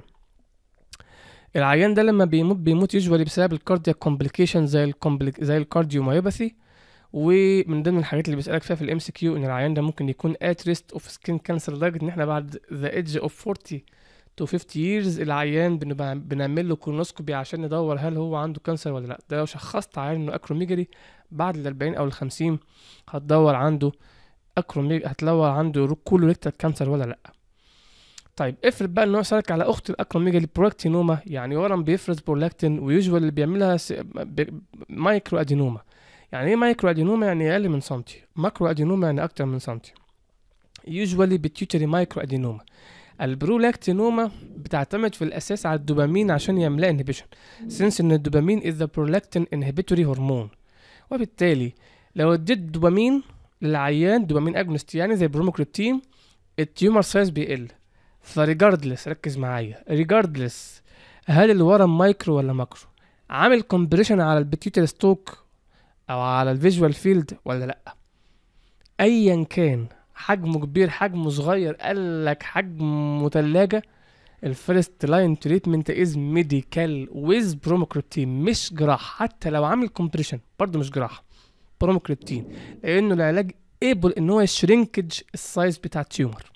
العيان ده لما بيموت بيموت يجوالي بسبب الكاردياك كومبليكيشن زي الكومبليك زي الكارديوميوباثي ومن ضمن الحاجات اللي بيسالك فيها في الام سي كيو ان العيان ده ممكن يكون ات ريست اوف سكين كانسر لدرجه ان احنا بعد ذا ايدج اوف 40 تو 50 years العيان بنبقى بنعمل له كولونوسكوبي عشان ندور هل هو عنده كانسر ولا لا ده لو شخصت عيان انه اكروميجري بعد ال 40 او ال 50 هتدور عنده اكروميج هتدور عنده كولوريكتال كانسر ولا لا طيب افرض بقى ان هو سالك على اخت الاكروميجالي برولاكتينوما يعني ورم بيفرز برولاكتين ويوجوال اللي بيعملها س... ب... مايكرو ادينوما يعني ايه مايكرو ادينوما يعني اقل من سنتي ماكرو ادينوما يعني اكتر من سنتي يوجوالي بتيوتري مايكرو ادينوما البرولاكتينوما بتعتمد في الاساس على الدوبامين عشان يعملها انهبيشن سنس ان الدوبامين is the prolactin inhibitory هرمون وبالتالي لو اديت دوبامين للعيان دوبامين اجونست يعني زي بروموكريبتين التيومر سايز بيقل فريجاردلس ركز معايا ريجاردلس هل الورم مايكرو ولا ماكرو عامل كومبريشن على البيتيوتري ستوك او على الفيجوال فيلد ولا لا ايا كان حجمه كبير حجمه صغير قال لك حجمه تلاجة الفيرست لاين تريتمنت از ميديكال ويز بروموكريبتين مش جراح حتى لو عامل كومبريشن برضه مش جراح بروموكريبتين لانه العلاج ايبل ان هو يشرينكج السايز بتاع التيومر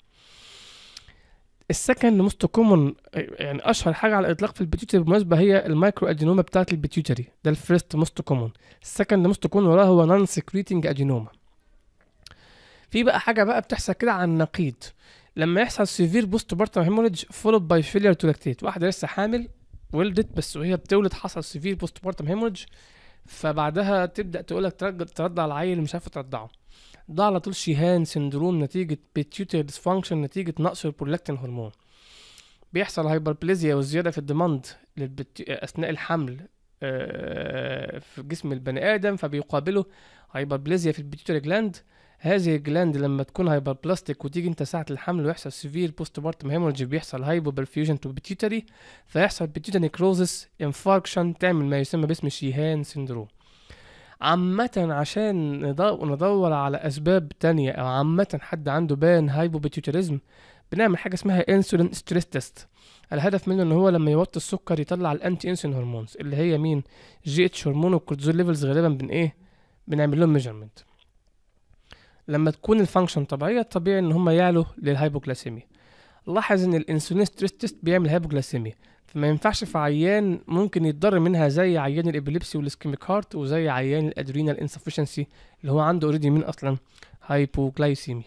السكند موست كومون يعني اشهر حاجه على الاطلاق في البيتيوتري بالمناسبه هي المايكرو ادينوما بتاعه البيتيوتري ده الفيرست موست كومون السكند موست كومون وراه هو نون سكريتنج ادينوما في بقى حاجه بقى بتحصل كده على النقيض لما يحصل سيفير بوست بارتم هيموريدج فولود باي فيلير تو لاكتيت واحده لسه حامل ولدت بس وهي بتولد حصل سيفير بوست بارتم هيموريدج فبعدها تبدا تقول لك ترضع العيل مش عارفه ترضعه ده على طول شيهان سندروم نتيجة بيتيوتري ديسفانكشن نتيجة نقص البرولاكتين هرمون بيحصل هايبربليزيا وزيادة في الديماند للبت... أثناء الحمل آه، في جسم البني آدم فبيقابله هايبربليزيا في البيتيوتري جلاند هذه الجلاند لما تكون هايبر بلاستيك وتيجي انت ساعة الحمل ويحصل سيفير بوست بارتم هيموريدج بيحصل هايبو برفيوجن تو بيتيوتري فيحصل بيتيوتري نيكروزس انفاركشن تعمل ما يسمى باسم شيهان سندروم عامة عشان ندور على أسباب تانية أو عامة حد عنده بان هايبوبيتيوتريزم بنعمل حاجة اسمها انسولين ستريس تيست الهدف منه ان هو لما يوطي السكر يطلع الانتي انسولين هرمونز اللي هي مين جي اتش هرمون والكورتيزول ليفلز غالبا بن ايه بنعمل لهم ميجرمنت لما تكون الفانكشن طبيعية طبيعي ان هم يعلوا للهايبوغلاسيميا لاحظ ان الانسولين ستريس تيست بيعمل هايبوغلاسيميا فما ينفعش في عيان ممكن يتضر منها زي عيان الابيليبسي والاسكيميك هارت وزي عيان الادرينال انسفشنسي اللي هو عنده اوريدي مين اصلا هايبوغلايسيمي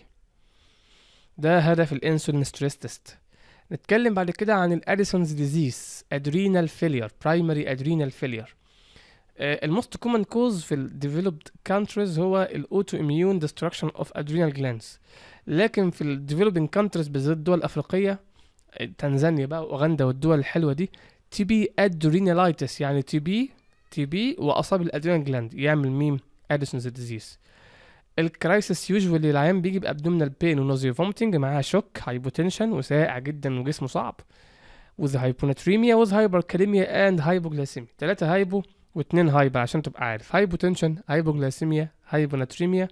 ده هدف الانسولين ستريس تيست نتكلم بعد كده عن الاديسونز ديزيز ادرينال فيلير برايمري ادرينال فيلير الموست كومن كوز في الديفلوبد كانتريز هو الاوتو اميون ديستركشن اوف ادرينال جلاندز لكن في الديفلوبينج كانتريز بالذات الدول الافريقيه تنزانيا بقى واوغندا والدول الحلوه دي تي بي ادرينالايتس يعني تي بي تي بي واصاب الادرينال جلاند يعمل ميم اديسونز ديزيز الكرايسيس يوجوالي العيان بيجي بابدومينال بين ونوزي فومتنج معاها شوك هايبوتنشن وساقع جدا وجسمه صعب with hyponatremia with hyperkalemia and hypoglycemia تلاتة هايبو واتنين هايبر عشان تبقى عارف هايبوتنشن هايبوغلاسيميا هايبوناتريميا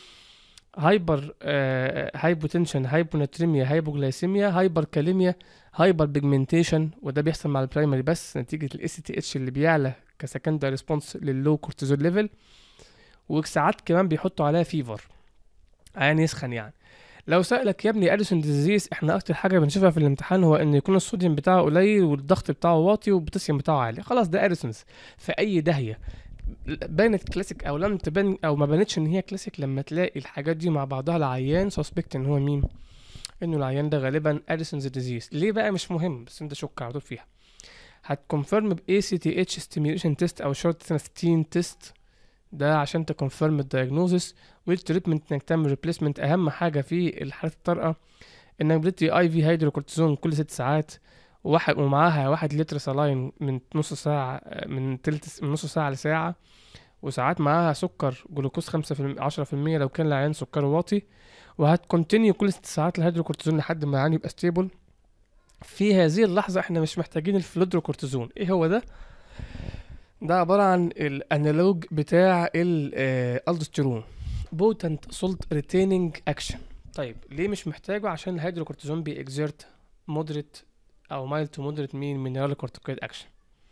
هايبر هايبوتنشن هايبوناتريميا هايبوغلاسيميا هايبر كاليميا هايبر بيجمنتيشن وده بيحصل مع البرايمري بس نتيجه الاس تي اتش اللي بيعلى كسكندري ريسبونس لللو كورتيزول ليفل وساعات كمان بيحطوا عليها فيفر عيان يسخن يعني لو سألك يا ابني اديسون ديزيز احنا اكتر حاجه بنشوفها في الامتحان هو ان يكون الصوديوم بتاعه قليل والضغط بتاعه واطي والبوتاسيوم بتاعه عالي خلاص ده اديسونز في اي داهيه بانت كلاسيك او لم تبان او ما بانتش ان هي كلاسيك لما تلاقي الحاجات دي مع بعضها العيان سسبكت ان هو مين انه العيان ده غالبا اديسونز ديزيز ليه بقى مش مهم بس انت شك على طول فيها هتكونفيرم ب ACTH stimulation تيست او شورت سنستين تيست ده عشان تكونفيرم الدايجنوزس والتريتمنت انك تعمل ريبليسمنت اهم حاجه في الحالات الطارئه انك بتدي اي في هيدروكورتيزون كل ست ساعات وواحد ومعاها واحد لتر سلاين من نص ساعة من تلت من نص ساعة لساعة وساعات معاها سكر جلوكوز خمسة في عشرة في المية لو كان العيان سكره واطي وهتكونتينيو كل ست ساعات الهيدروكورتيزون لحد ما العيان يبقى ستيبل في هذه اللحظة احنا مش محتاجين الفلودروكورتيزون ايه هو ده؟ ده عبارة عن الانالوج بتاع الالدوستيرون بوتنت سولت ريتيننج اكشن طيب ليه مش محتاجه عشان الهيدروكورتيزون بيكزيرت مودريت او مايل تو مودريت مين مينرال كورتيكويد اكشن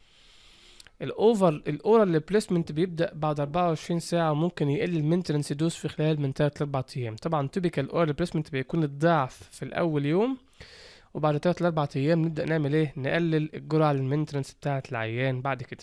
الاوفر الاورال ريبليسمنت بيبدا بعد 24 ساعه وممكن يقل المينتنس دوز في خلال من 3 ل 4 ايام طبعا تيبيكال اورال ريبليسمنت بيكون الضعف في الاول يوم وبعد 3 ل 4 ايام نبدا نعمل ايه نقلل الجرعه المينتنس بتاعه العيان بعد كده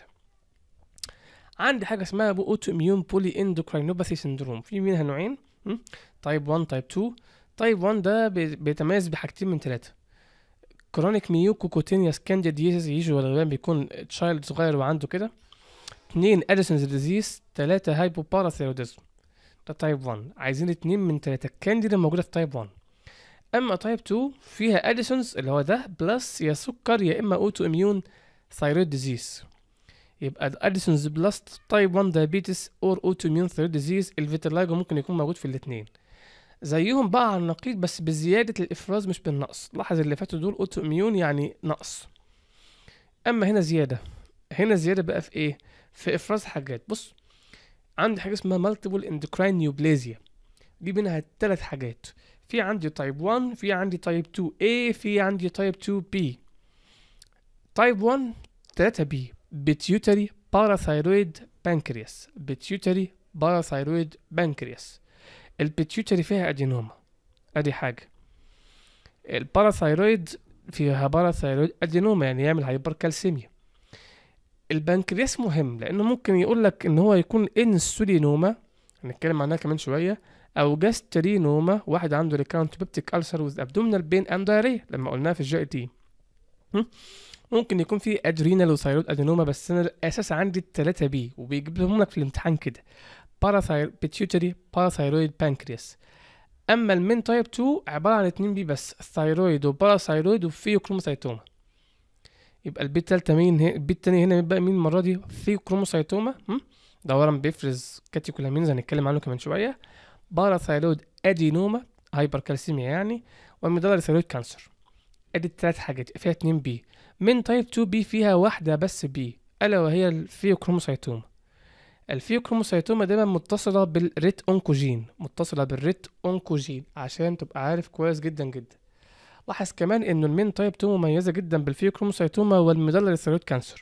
عندي حاجه اسمها بو اوتو اميون بولي اندوكراينوباثي سندروم في منها نوعين تايب 1 تايب 2 تايب 1 ده بيتميز بحاجتين من ثلاثه كرونيك ميوكوكوتينيوس كانديديزيس يجي غالبا بيكون تشايلد صغير وعنده كده اتنين اديسونز ديزيز تلاتة هايبوباراثيروديزم ده تايب 1 عايزين اتنين من تلاتة الكانديدا موجودة في تايب 1 اما تايب 2 فيها اديسونز اللي هو ده بلس يا سكر يا اما اوتو اميون ثايرويد ديزيز يبقى اديسونز بلس تايب 1 دايابيتس اور اوتو اميون ثايرويد ديزيز الفيتلايجو ممكن يكون موجود في الاثنين زيهم بقى على النقيض بس بزيادة الإفراز مش بالنقص لاحظ اللي فاتوا دول أوتو إميون يعني نقص أما هنا زيادة هنا زيادة بقى في إيه؟ في إفراز حاجات بص عندي حاجة اسمها مالتيبل اندوكراين نيوبليزيا دي منها تلات حاجات في عندي تايب 1 في عندي تايب 2 A في عندي تايب 2 B تايب 1 3 B بيتيوتري باراثايرويد بانكرياس بيتيوتري باراثايرويد بانكرياس البيتيوتري فيها ادينوما ادي حاجه الباراثايرويد فيها باراثايرويد ادينوما يعني يعمل هايبر كالسيميا البنكرياس مهم لانه ممكن يقول لك ان هو يكون انسولينوما هنتكلم عنها كمان شويه او جاسترينوما واحد عنده ريكاونت بيبتيك ألسر وذ ابدومينال بين اند دايريا لما قلناها في الجي تي ممكن يكون في ادرينال وثايرويد ادينوما بس انا الاساس عندي التلاتة بي وبيجيب لهم لك في الامتحان كده باراثاير بيتيوتري باراثايرويد بانكرياس اما المين تايب 2 عباره عن اتنين بي بس الثايرويد وباراثايرويد وفيوكروموسايتوما يبقى البي التالتة مين هي البي التاني هنا بقى مين المرة دي فيوكروموسايتوما هم؟ ده ورم بيفرز كاتيكولامينز هنتكلم عنه كمان شوية باراثايرويد ادينوما هايبر كالسيميا يعني والميدالر ثايرويد كانسر ادي التلات حاجات فيها اتنين بي من تايب 2 بي فيها واحدة بس بي ألا وهي الفيوكروموسايتوما الفيوكروموسايتوما دايما متصلة بالريت أونكوجين متصلة بالريت أونكوجين عشان تبقى عارف كويس جدا جدا لاحظ كمان انه المين تايب 2 مميزة جدا بالفيوكروموسايتوما والميدالر ثايرويد كانسر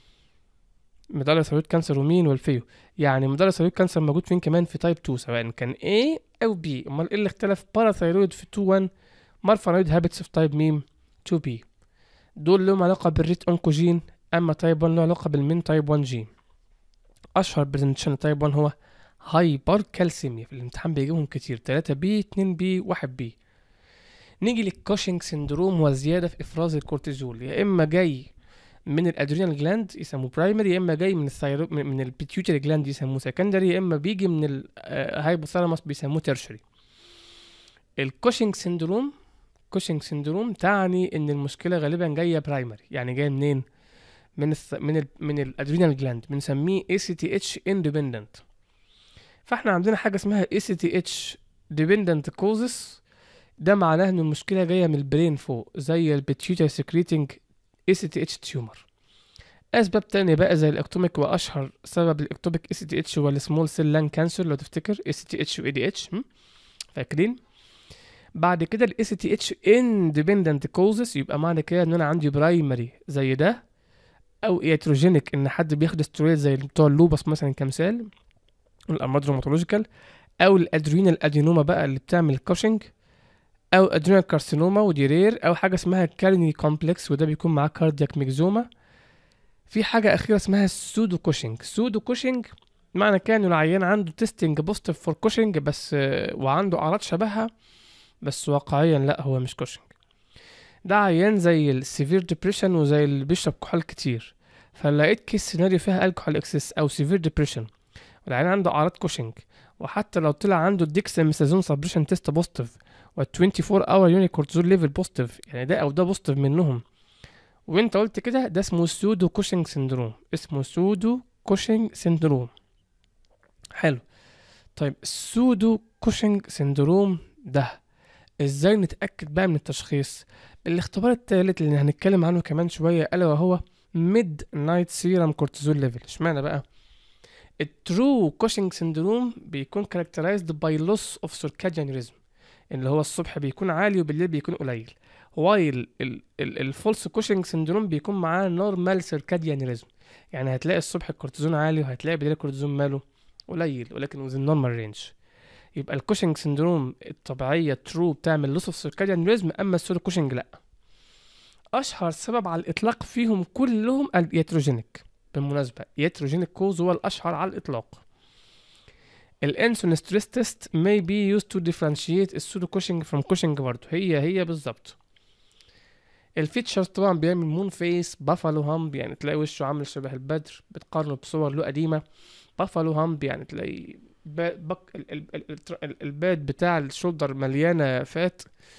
ميدالر ثايرويد كانسر ومين والفيو يعني ميدالر ثايرويد كانسر موجود فين كمان في تايب 2 سواء كان A أو B أمال إيه اللي اختلف باراثايرويد في 2 1 مارفانويد هابتس في تايب ميم 2 B دول لهم علاقة بالريت أونكوجين أما تايب 1 له علاقة بالمين تايب 1 جين اشهر برزنتيشن تايب 1 هو هايبر كالسيميا في الامتحان بيجيبهم كتير 3 بي 2 بي 1 بي نيجي للكوشنج سندروم وزياده في افراز الكورتيزول يا اما جاي من الادرينال جلاند يسموه برايمري يا اما جاي من الثايرو من البيتيوتري جلاند يسموه سكندري يا اما بيجي من الهايبوثالاموس بيسموه تيرشري الكوشنج سندروم كوشنج سندروم تعني ان المشكله غالبا جايه برايمري يعني جايه منين من الث... من ال... من الادرينال جلاند بنسميه ACTH independent فاحنا عندنا حاجه اسمها ACTH dependent causes ده معناه ان المشكله جايه من البرين فوق زي البيتيوتري سكريتنج ACTH تيومر اسباب تانية بقى زي الاكتوميك واشهر سبب الاكتوميك ACTH هو السمول سيل لان كانسر لو تفتكر ACTH و ADH هم؟ فاكرين بعد كده ال ACTH independent causes يبقى معنى كده ان انا عندي برايمري زي ده او ايتروجينيك ان حد بياخد سترويد زي بتوع اللوبس مثلا كمثال الامراض الروماتولوجيكال او الادرينال ادينوما بقى اللي بتعمل كوشنج او ادرينال كارسينوما ودي رير او حاجه اسمها كارني كومبلكس وده بيكون معاه كاردياك ميكزوما في حاجه اخيره اسمها السودو كوشنج سودو كوشنج معنى كده ان العيان عنده تيستنج بوزيتيف فور كوشنج بس وعنده اعراض شبهها بس واقعيا لا هو مش كوشنج ده عيان زي السيفير ديبريشن وزي اللي بيشرب كحول كتير فلقيت كيس سيناريو فيها الكحول اكسس او سيفير ديبريشن والعيان عنده اعراض كوشنج وحتى لو طلع عنده الديكساميثازون سبريشن تيست بوزيتيف وال 24 اور يوني كورتيزول ليفل بوزيتيف يعني ده او ده بوزيتيف منهم وانت قلت كده ده اسمه سودو كوشنج سيندروم اسمه سودو كوشنج سيندروم حلو طيب السودو كوشنج سيندروم ده ازاي نتاكد بقى من التشخيص الاختبار الثالث اللي هنتكلم عنه كمان شويه الا وهو ميد نايت سيرم كورتيزول ليفل اشمعنى بقى الترو كوشنج سيندروم بيكون كاركترايزد باي لوس اوف سيركاديان ريزم اللي هو الصبح بيكون عالي وبالليل بيكون قليل وايل الفولس كوشنج سيندروم بيكون معاه نورمال سيركاديان ريزم يعني هتلاقي الصبح الكورتيزون عالي وهتلاقي بالليل الكورتيزون ماله قليل ولكن وزن نورمال رينج يبقى الكوشنج سندروم الطبيعيه ترو بتعمل لوس اوف سيركاديان ريزم اما السوري كوشنج لا اشهر سبب على الاطلاق فيهم كلهم الياتروجينيك بالمناسبه ياتروجينيك كوز هو الاشهر على الاطلاق الانسولين ستريس تيست may be used to differentiate السودو كوشنج from كوشنج برضه هي هي بالظبط الفيتشرز طبعا بيعمل مون فيس بافالو هامب يعني تلاقي وشه عامل شبه البدر بتقارنه بصور له قديمه بافالو هامب يعني تلاقي بك ال ال ال ال الباد بتاع الشولدر مليانه فات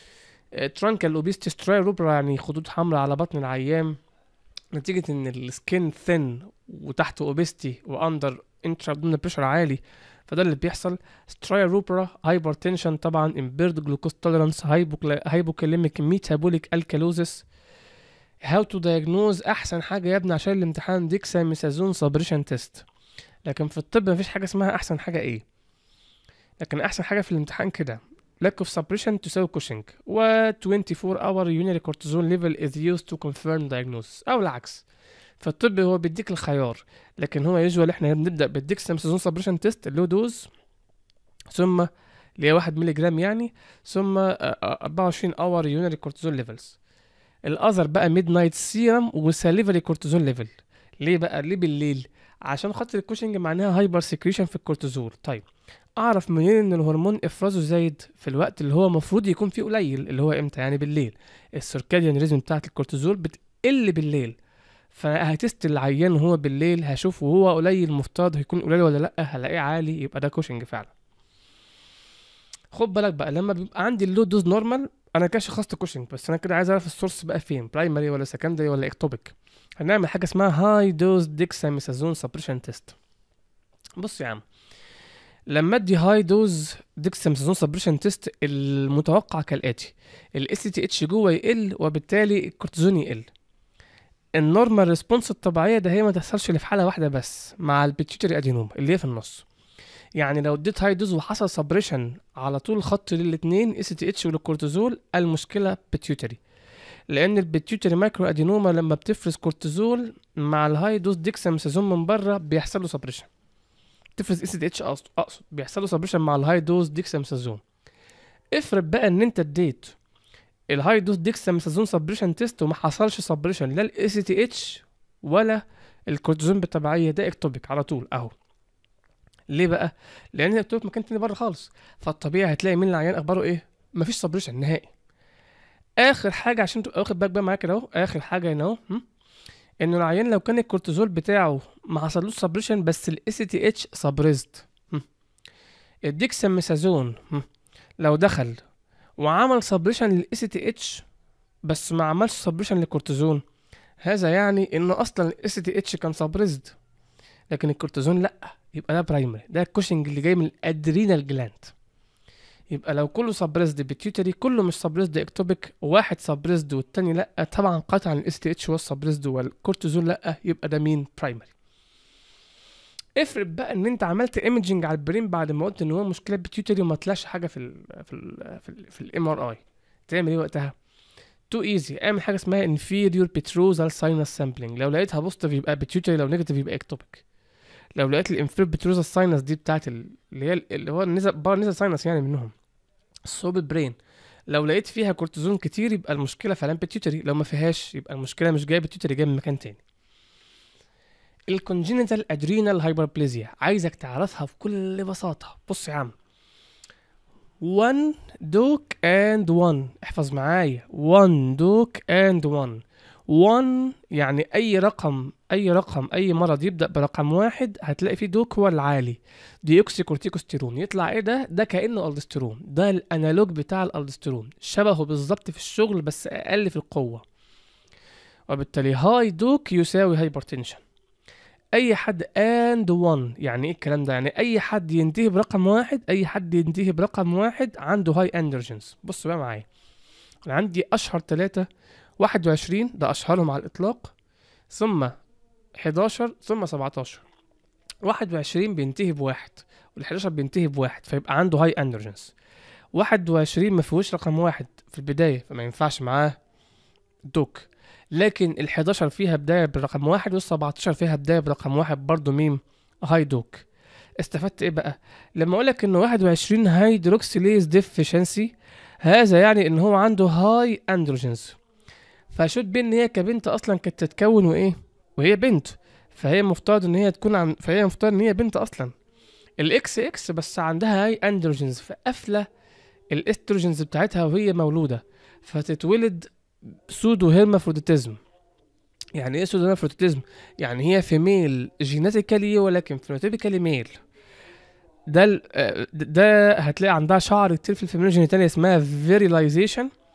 ترانكال اوبيستي ستراي روبرا يعني خدود حمراء على بطن العيان نتيجة ان السكين ثين وتحت اوبيستي واندر انترا بريشر عالي فده اللي بيحصل ستراي روبرا هايبرتنشن طبعا امبيرد جلوكوز توليرانس هايبوكاليميك ميتابوليك الكالوزس هاو تو دايجنوز احسن حاجه يا ابني عشان الامتحان ديكساميثازون سبريشن تيست لكن في الطب مفيش حاجه اسمها احسن حاجه ايه لكن احسن حاجه في الامتحان كده lack of suppression تساوي كوشنج و 24 hour urinary cortisol level is used to confirm diagnosis او العكس فالطب هو بيديك الخيار لكن هو يجوال احنا بنبدا بالديكساميثازون سبريشن تيست اللو دوز ثم اللي هي 1 مللي جرام يعني ثم آه، آه، 24 اور يونري كورتيزول ليفلز الاذر بقى ميد نايت سيرم وساليفري كورتيزول ليفل ليه بقى ليه بالليل عشان خاطر الكوشنج معناها هايبر سكريشن في الكورتيزول طيب اعرف منين ان الهرمون افرازه زايد في الوقت اللي هو المفروض يكون فيه قليل اللي هو امتى يعني بالليل السيركاديان ريزم بتاعه الكورتيزول بتقل بالليل فهتست العيان وهو بالليل هشوف وهو قليل مفترض هيكون قليل ولا لا هلاقيه عالي يبقى ده كوشنج فعلا خد بالك بقى لما بيبقى عندي اللو دوز نورمال انا كده شخصت كوشنج بس انا كده عايز اعرف السورس بقى فين برايمري ولا سكندري ولا اكتوبيك هنعمل حاجه اسمها هاي دوز ديكساميثازون سبريشن تيست بص يا عم لما ادي هاي دوز ديكساميثازون سبريشن تيست المتوقع كالاتي الاس تي اتش جوه يقل وبالتالي الكورتيزون يقل النورمال ريسبونس الطبيعيه ده هي ما تحصلش اللي في حاله واحده بس مع البيتيوتري ادينوم اللي هي في النص يعني لو اديت هاي دوز وحصل سبريشن على طول الخط للاثنين اس تي اتش والكورتيزول المشكله بيتيوتري لان البيتيوتري مايكرو ادينوما لما بتفرز كورتيزول مع الهاي دوز ديكساميثازون من بره بيحصل له سبريشن تفرز اس تي اتش اقصد اقصد بيحصل له سبريشن مع الهاي دوز ديكساميثازون افرض بقى ان انت اديت الهاي دوز ديكساميثازون سبريشن تيست وما حصلش سبريشن لا الاس تي اتش ولا الكورتيزون بالتبعيه ده اكتوبيك على طول اهو ليه بقى لان الاكتوبيك مكان تاني بره خالص فالطبيعي هتلاقي مين العيان اخباره ايه مفيش سبريشن نهائي اخر حاجه عشان تبقى واخد بالك بقى معايا كده اهو اخر حاجه هنا اهو هم؟ انه العيان لو كان الكورتيزول بتاعه ما حصلوش سبريشن بس الاس تي اتش سبريزد الديكساميثازون هم؟ لو دخل وعمل سبريشن للاس تي اتش بس ما عملش سبريشن للكورتيزون هذا يعني ان اصلا الاس تي اتش كان سبريزد لكن الكورتيزون لا يبقى ده برايمري ده الكوشنج اللي جاي من الادرينال جلاند يبقى لو كله سبريزد بيتيوتري كله مش سبريزد اكتوبيك واحد سبريزد والتاني لا طبعا قطعا الاس تي اتش هو السبريزد والكورتيزون لا يبقى ده مين برايمري افرض بقى ان انت عملت ايمجنج على البرين بعد ما قلت ان هو مشكله بيتيوتري وما طلعش حاجه في ال في ال في ال في الام ار اي تعمل ايه وقتها تو ايزي اعمل حاجه اسمها انفيريور بتروزال ساينس سامبلنج لو لقيتها بوزيتيف يبقى بيتيوتري لو نيجاتيف يبقى اكتوبيك لو لقيت الانفيريور بتروزال ساينس دي بتاعت ال- اللي هي اللي هو نزل بار نزل ساينس يعني منهم الصوب برين لو لقيت فيها كورتيزون كتير يبقى المشكله فعلا بيتيوتري لو ما فيهاش يبقى المشكله مش جايه بيتيوتري جايه من مكان تاني الكونجينيتال ادرينال هايبربليزيا عايزك تعرفها بكل بساطه بص يا عم 1 دوك اند 1 احفظ معايا 1 دوك اند 1 1 يعني اي رقم اي رقم اي مرض يبدا برقم واحد هتلاقي فيه دوك هو العالي ديوكسي كورتيكوستيرون يطلع ايه ده ده كانه الدستيرون ده الانالوج بتاع الالدستيرون شبهه بالظبط في الشغل بس اقل في القوه وبالتالي هاي دوك يساوي هايبرتنشن اي حد اند 1 يعني ايه الكلام ده يعني اي حد ينتهي برقم واحد اي حد ينتهي برقم واحد عنده هاي اندروجينز بص بقى معايا انا عندي اشهر ثلاثة 21 ده اشهرهم على الاطلاق ثم 11 ثم 17 21 بينتهي بواحد وال11 بينتهي بواحد فيبقى عنده هاي اندروجينز 21 ما فيهوش رقم واحد في البداية فما ينفعش معاه دوك لكن ال11 فيها بداية برقم واحد وال17 فيها بداية برقم واحد برضو ميم هاي دوك استفدت ايه بقى لما اقولك ان 21 هيدروكسيليز ديفيشنسي هذا يعني ان هو عنده هاي اندروجينز فشوت بين ان هي كبنت اصلا كانت تتكون وايه وهي بنت فهي مفترض ان هي تكون عن فهي مفترض ان هي بنت اصلا الاكس اكس بس عندها هاي اندروجينز فقافله الاستروجينز بتاعتها وهي مولوده فتتولد سودو هيرمافروديتيزم يعني ايه سودو هيرمافروديتيزم يعني هي فيميل جينيتيكالي ولكن فينوتيبيكالي ميل ده ال- آه، ده هتلاقي عندها شعر كتير في الفيميل جينيتاليا اسمها فيريلايزيشن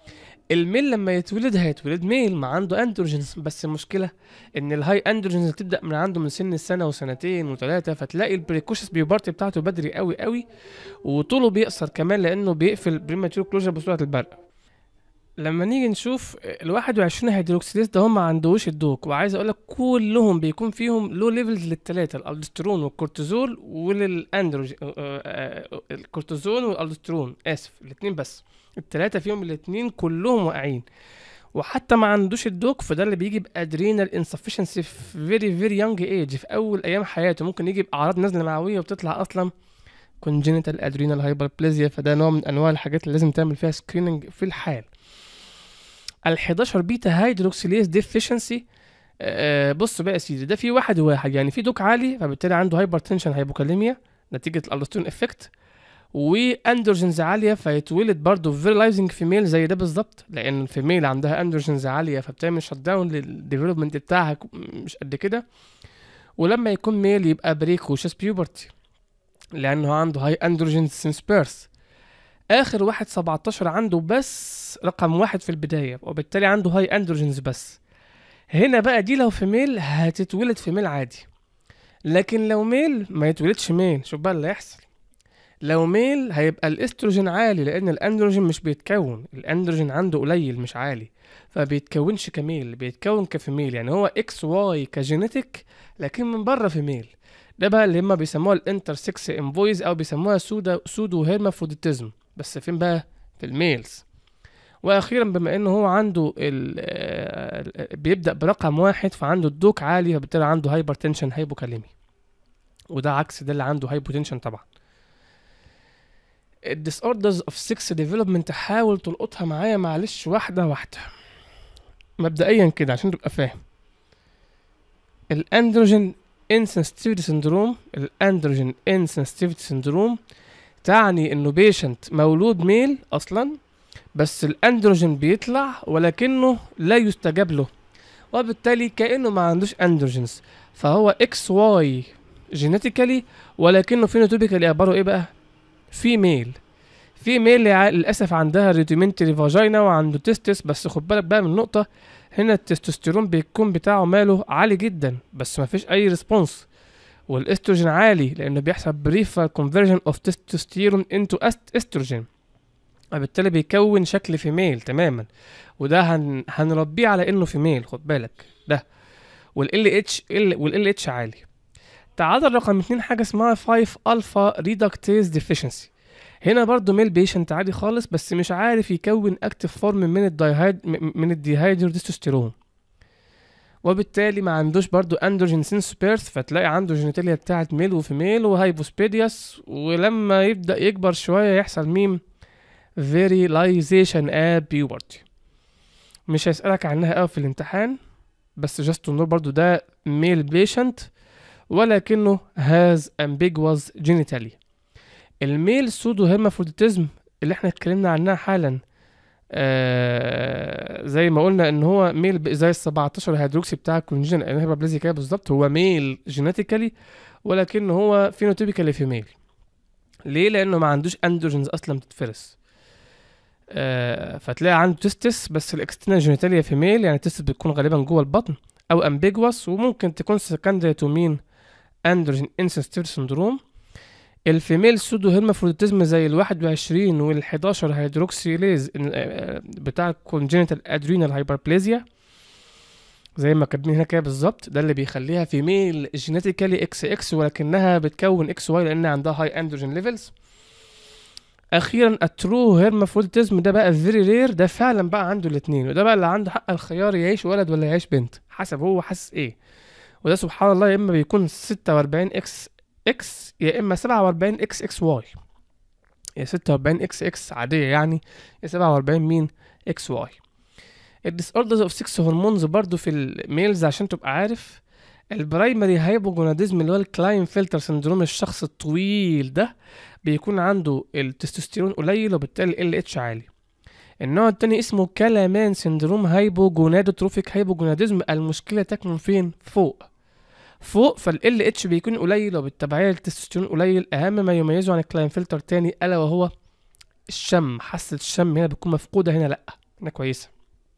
الميل لما يتولد هيتولد ميل ما عنده اندروجينز بس المشكله ان الهاي اندروجينز بتبدا من عنده من سن السنه وسنتين وثلاثه فتلاقي البريكوشس بيوبارتي بتاعته بدري قوي قوي وطوله بيقصر كمان لانه بيقفل بريماتيور كلوجر بسرعه البرق لما نيجي نشوف ال 21 هيدروكسيليز ده هم ما عندوش الدوك وعايز اقول لك كلهم بيكون فيهم لو ليفلز للثلاثه الالدوسترون والكورتيزول وللاندروجين الكورتيزول والالدوسترون اسف الاثنين بس الثلاثه فيهم الاثنين كلهم واقعين وحتى ما عندوش الدوك فده اللي بيجي بادرينال انسفشنسي في فيري فيري يونج ايج في اول ايام حياته ممكن يجي باعراض نزله معويه وبتطلع اصلا كونجينيتال ادرينال هايبربليزيا فده نوع من انواع الحاجات اللي لازم تعمل فيها سكريننج في الحال ال 11 بيتا هيدروكسيليز ديفيشنسي بصوا بقى يا سيدي ده في واحد واحد يعني في دوك عالي فبالتالي عنده هايبر تنشن هايبوكاليميا نتيجه الالدوسترون افكت واندروجينز عاليه فيتولد برضه فيرلايزنج فيميل زي ده بالظبط لان الفيميل عندها اندروجينز عاليه فبتعمل شت داون للديفلوبمنت بتاعها مش قد كده ولما يكون ميل يبقى بريكوشس بيوبرتي لانه عنده هاي اندروجينز سينس بيرث اخر واحد 17 عنده بس رقم واحد في البدايه وبالتالي عنده هاي اندروجينز بس هنا بقى دي لو في ميل هتتولد في ميل عادي لكن لو ميل ما يتولدش ميل شوف بقى اللي هيحصل لو ميل هيبقى الاستروجين عالي لان الاندروجين مش بيتكون الاندروجين عنده قليل مش عالي فبيتكونش كميل بيتكون كفيميل يعني هو اكس واي كجينيتك لكن من بره فيميل ده بقى اللي هما بيسموها الانتر سكس انفويز او بيسموها سودا سودو هيرمافروديتيزم بس فين بقى في الميلز واخيرا بما انه هو عنده ال بيبدا برقم واحد فعنده الدوك عالي فبالتالي عنده هايبر تنشن هايبوكاليمي وده عكس ده اللي عنده هايبوتنشن طبعا الديس اوردرز اوف 6 ديفلوبمنت حاول تلقطها معايا معلش واحده واحده مبدئيا كده عشان تبقى فاهم الاندروجين انسنسيتيفيتي سندروم الاندروجين انسنسيتيفيتي سندروم تعني انه بيشنت مولود ميل اصلا بس الاندروجين بيطلع ولكنه لا يستجاب له وبالتالي كانه ما عندوش اندروجينز فهو اكس واي جينيتيكالي ولكنه فينوتوبيكالي عباره ايه بقى في ميل في ميل للاسف عندها ريديومنتري فاجينا وعنده تستس بس خد بالك بقى من نقطه هنا التستوستيرون بيكون بتاعه ماله عالي جدا بس ما فيش اي ريسبونس والاستروجين عالي لانه بيحصل بريفر كونفرجن اوف تستوستيرون انتو استروجين وبالتالي بيكون شكل فيميل تماما وده هن... هنربيه على انه فيميل خد بالك ده والال اتش والال اتش عالي تعادل رقم اتنين حاجه اسمها 5 الفا ريدكتيز ديفيشنسي هنا برضو ميل بيشنت عادي خالص بس مش عارف يكون اكتف فورم من الدايهايد من الديهايدرو تستوستيرون وبالتالي ما عندوش برضو اندروجين سينس بيرث فتلاقي عنده جينيتاليا بتاعت ميل وفيميل وهايبوسبيدياس ولما يبدا يكبر شويه يحصل ميم فيريلايزيشن ات بيوبرتي مش هيسألك عنها قوي في الامتحان بس جاست نور برضو ده ميل بيشنت ولكنه هاز ambiguous genitalia الميل سودو هيرمافروديتيزم اللي احنا اتكلمنا عنها حالا آه زي ما قلنا ان هو ميل زي ال 17 هيدروكسي بتاع الكونجين هيبابليزي كده بالظبط هو ميل جينيتيكالي ولكن هو فينوتيبيكالي فيميل ليه لانه ما عندوش اندروجينز اصلا بتتفرس آه فتلاقي عنده تستس بس الاكسترنال جينيتاليا فيميل يعني التستس بتكون غالبا جوه البطن او امبيجوس وممكن تكون سكندري تو مين اندروجين انسنسيتيف سندروم الفيميل سودو هيرمافروديتيزم زي ال 21 وال 11 هيدروكسيليز بتاع الكونجينيتال ادرينال هايبربليزيا زي ما كاتبين هنا كده بالظبط ده اللي بيخليها فيميل جينيتيكالي اكس اكس ولكنها بتكون اكس واي لان عندها هاي اندروجين ليفلز اخيرا الترو هيرمافروديتيزم ده بقى فيري رير ده فعلا بقى عنده الاثنين وده بقى اللي عنده حق الخيار يعيش ولد ولا يعيش بنت حسب هو حاسس ايه وده سبحان الله يا اما بيكون 46 اكس اكس يا اما 47 اكس اكس واي يا 46 اكس اكس عاديه يعني يا 47 مين اكس واي الديس اوردرز اوف 6 هرمونز برضو في الميلز عشان تبقى عارف البرايمري هايبوجوناديزم اللي هو الكلاين فلتر سندروم الشخص الطويل ده بيكون عنده التستوستيرون قليل وبالتالي ال اتش عالي النوع التاني اسمه كلامان سندروم هايبوجونادوتروفيك هايبوجوناديزم المشكله تكمن فين فوق فوق فال اتش بيكون قليل وبالتبعية التستوستيرون قليل أهم ما يميزه عن الكلاين فلتر تاني ألا وهو الشم حاسة الشم هنا بتكون مفقودة هنا لأ هنا كويسه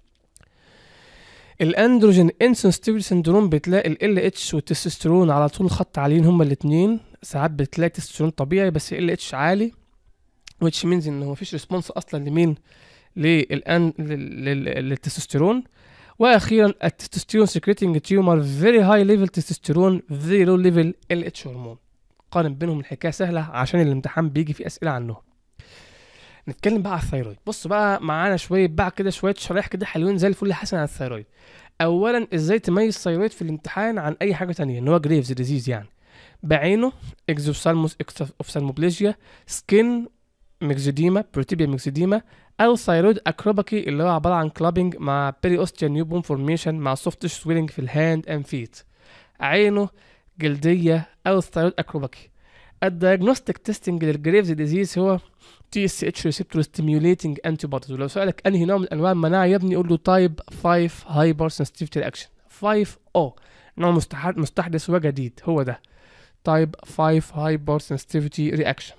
الاندروجين انسنسيتيفيتي سندروم بتلاقي ال اتش والتستوستيرون على طول خط عاليين هما الاثنين ساعات بتلاقي تستوستيرون طبيعي بس ال اتش عالي which means ان مفيش ريسبونس اصلا لمين للان للتستوستيرون واخيرا التستوستيرون سكريتنج تيومر فيري هاي ليفل تستوستيرون فيري لو ليفل ال اتش هرمون قارن بينهم الحكايه سهله عشان الامتحان بيجي فيه اسئله عنهم نتكلم بقى على الثيرويد بص بقى معانا شويه بقى كده شويه شرايح كده حلوين زي الفل حسن على الثيرويد اولا ازاي تميز الثيرويد في الامتحان عن اي حاجه تانية ان هو جريفز ديزيز يعني بعينه اكزوسالموس اوفسالموبليجيا سكين ميكزوديما بروتيبيا ميكزوديما او ثيرويد اكروباكي اللي هو عباره عن كلابنج مع بيري اوستيا نيوبون فورميشن مع سوفت سويلنج في الهاند اند فيت عينه جلديه او ثيرويد اكروباكي الدايجنوستيك تيستنج للجريفز ديزيز هو تي اس اتش ريسبتور ستيميوليتنج انتي بوديز ولو سالك انهي نوع من انواع المناعه يا ابني قول له تايب 5 هايبر سنسيتيفيتي رياكشن 5 او نوع مستحدث مستحدث وجديد هو ده تايب 5 هايبر سنسيتيفيتي رياكشن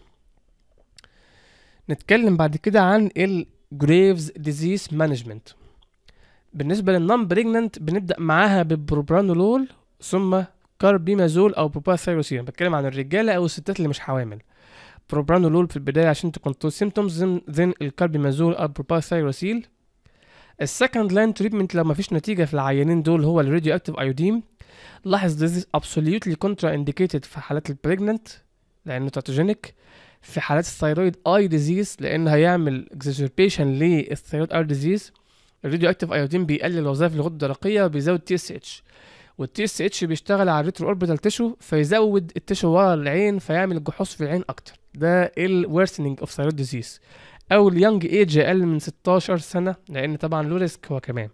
نتكلم بعد كده عن الجريفز ديزيز مانجمنت بالنسبه للنون بريجننت بنبدا معاها ببروبرانولول ثم كاربيمازول او بروباثيروسين بتكلم عن الرجاله او الستات اللي مش حوامل بروبرانولول في البدايه عشان تكنترول سيمتومز ذن الكاربيمازول او بروباثيروسيل السكند لاين تريتمنت لو مفيش نتيجه في العيانين دول هو الراديو اكتيف ايودين لاحظ this is absolutely contraindicated في حالات البريجننت لانه تاتوجينيك في حالات الثيرويد اي ديزيز لان هيعمل exacerbation للثيرويد اي ديزيز الراديو اكتيف ايودين بيقلل وظائف الغده الدرقيه وبيزود تي اس اتش والتي اس اتش بيشتغل على الريترو اوربيتال تيشو فيزود التيشو ورا العين فيعمل جحوظ في العين اكتر ده الورسنينج اوف ثيرويد ديزيز او اليونج ايج اقل من 16 سنه لان طبعا له ريسك هو كمان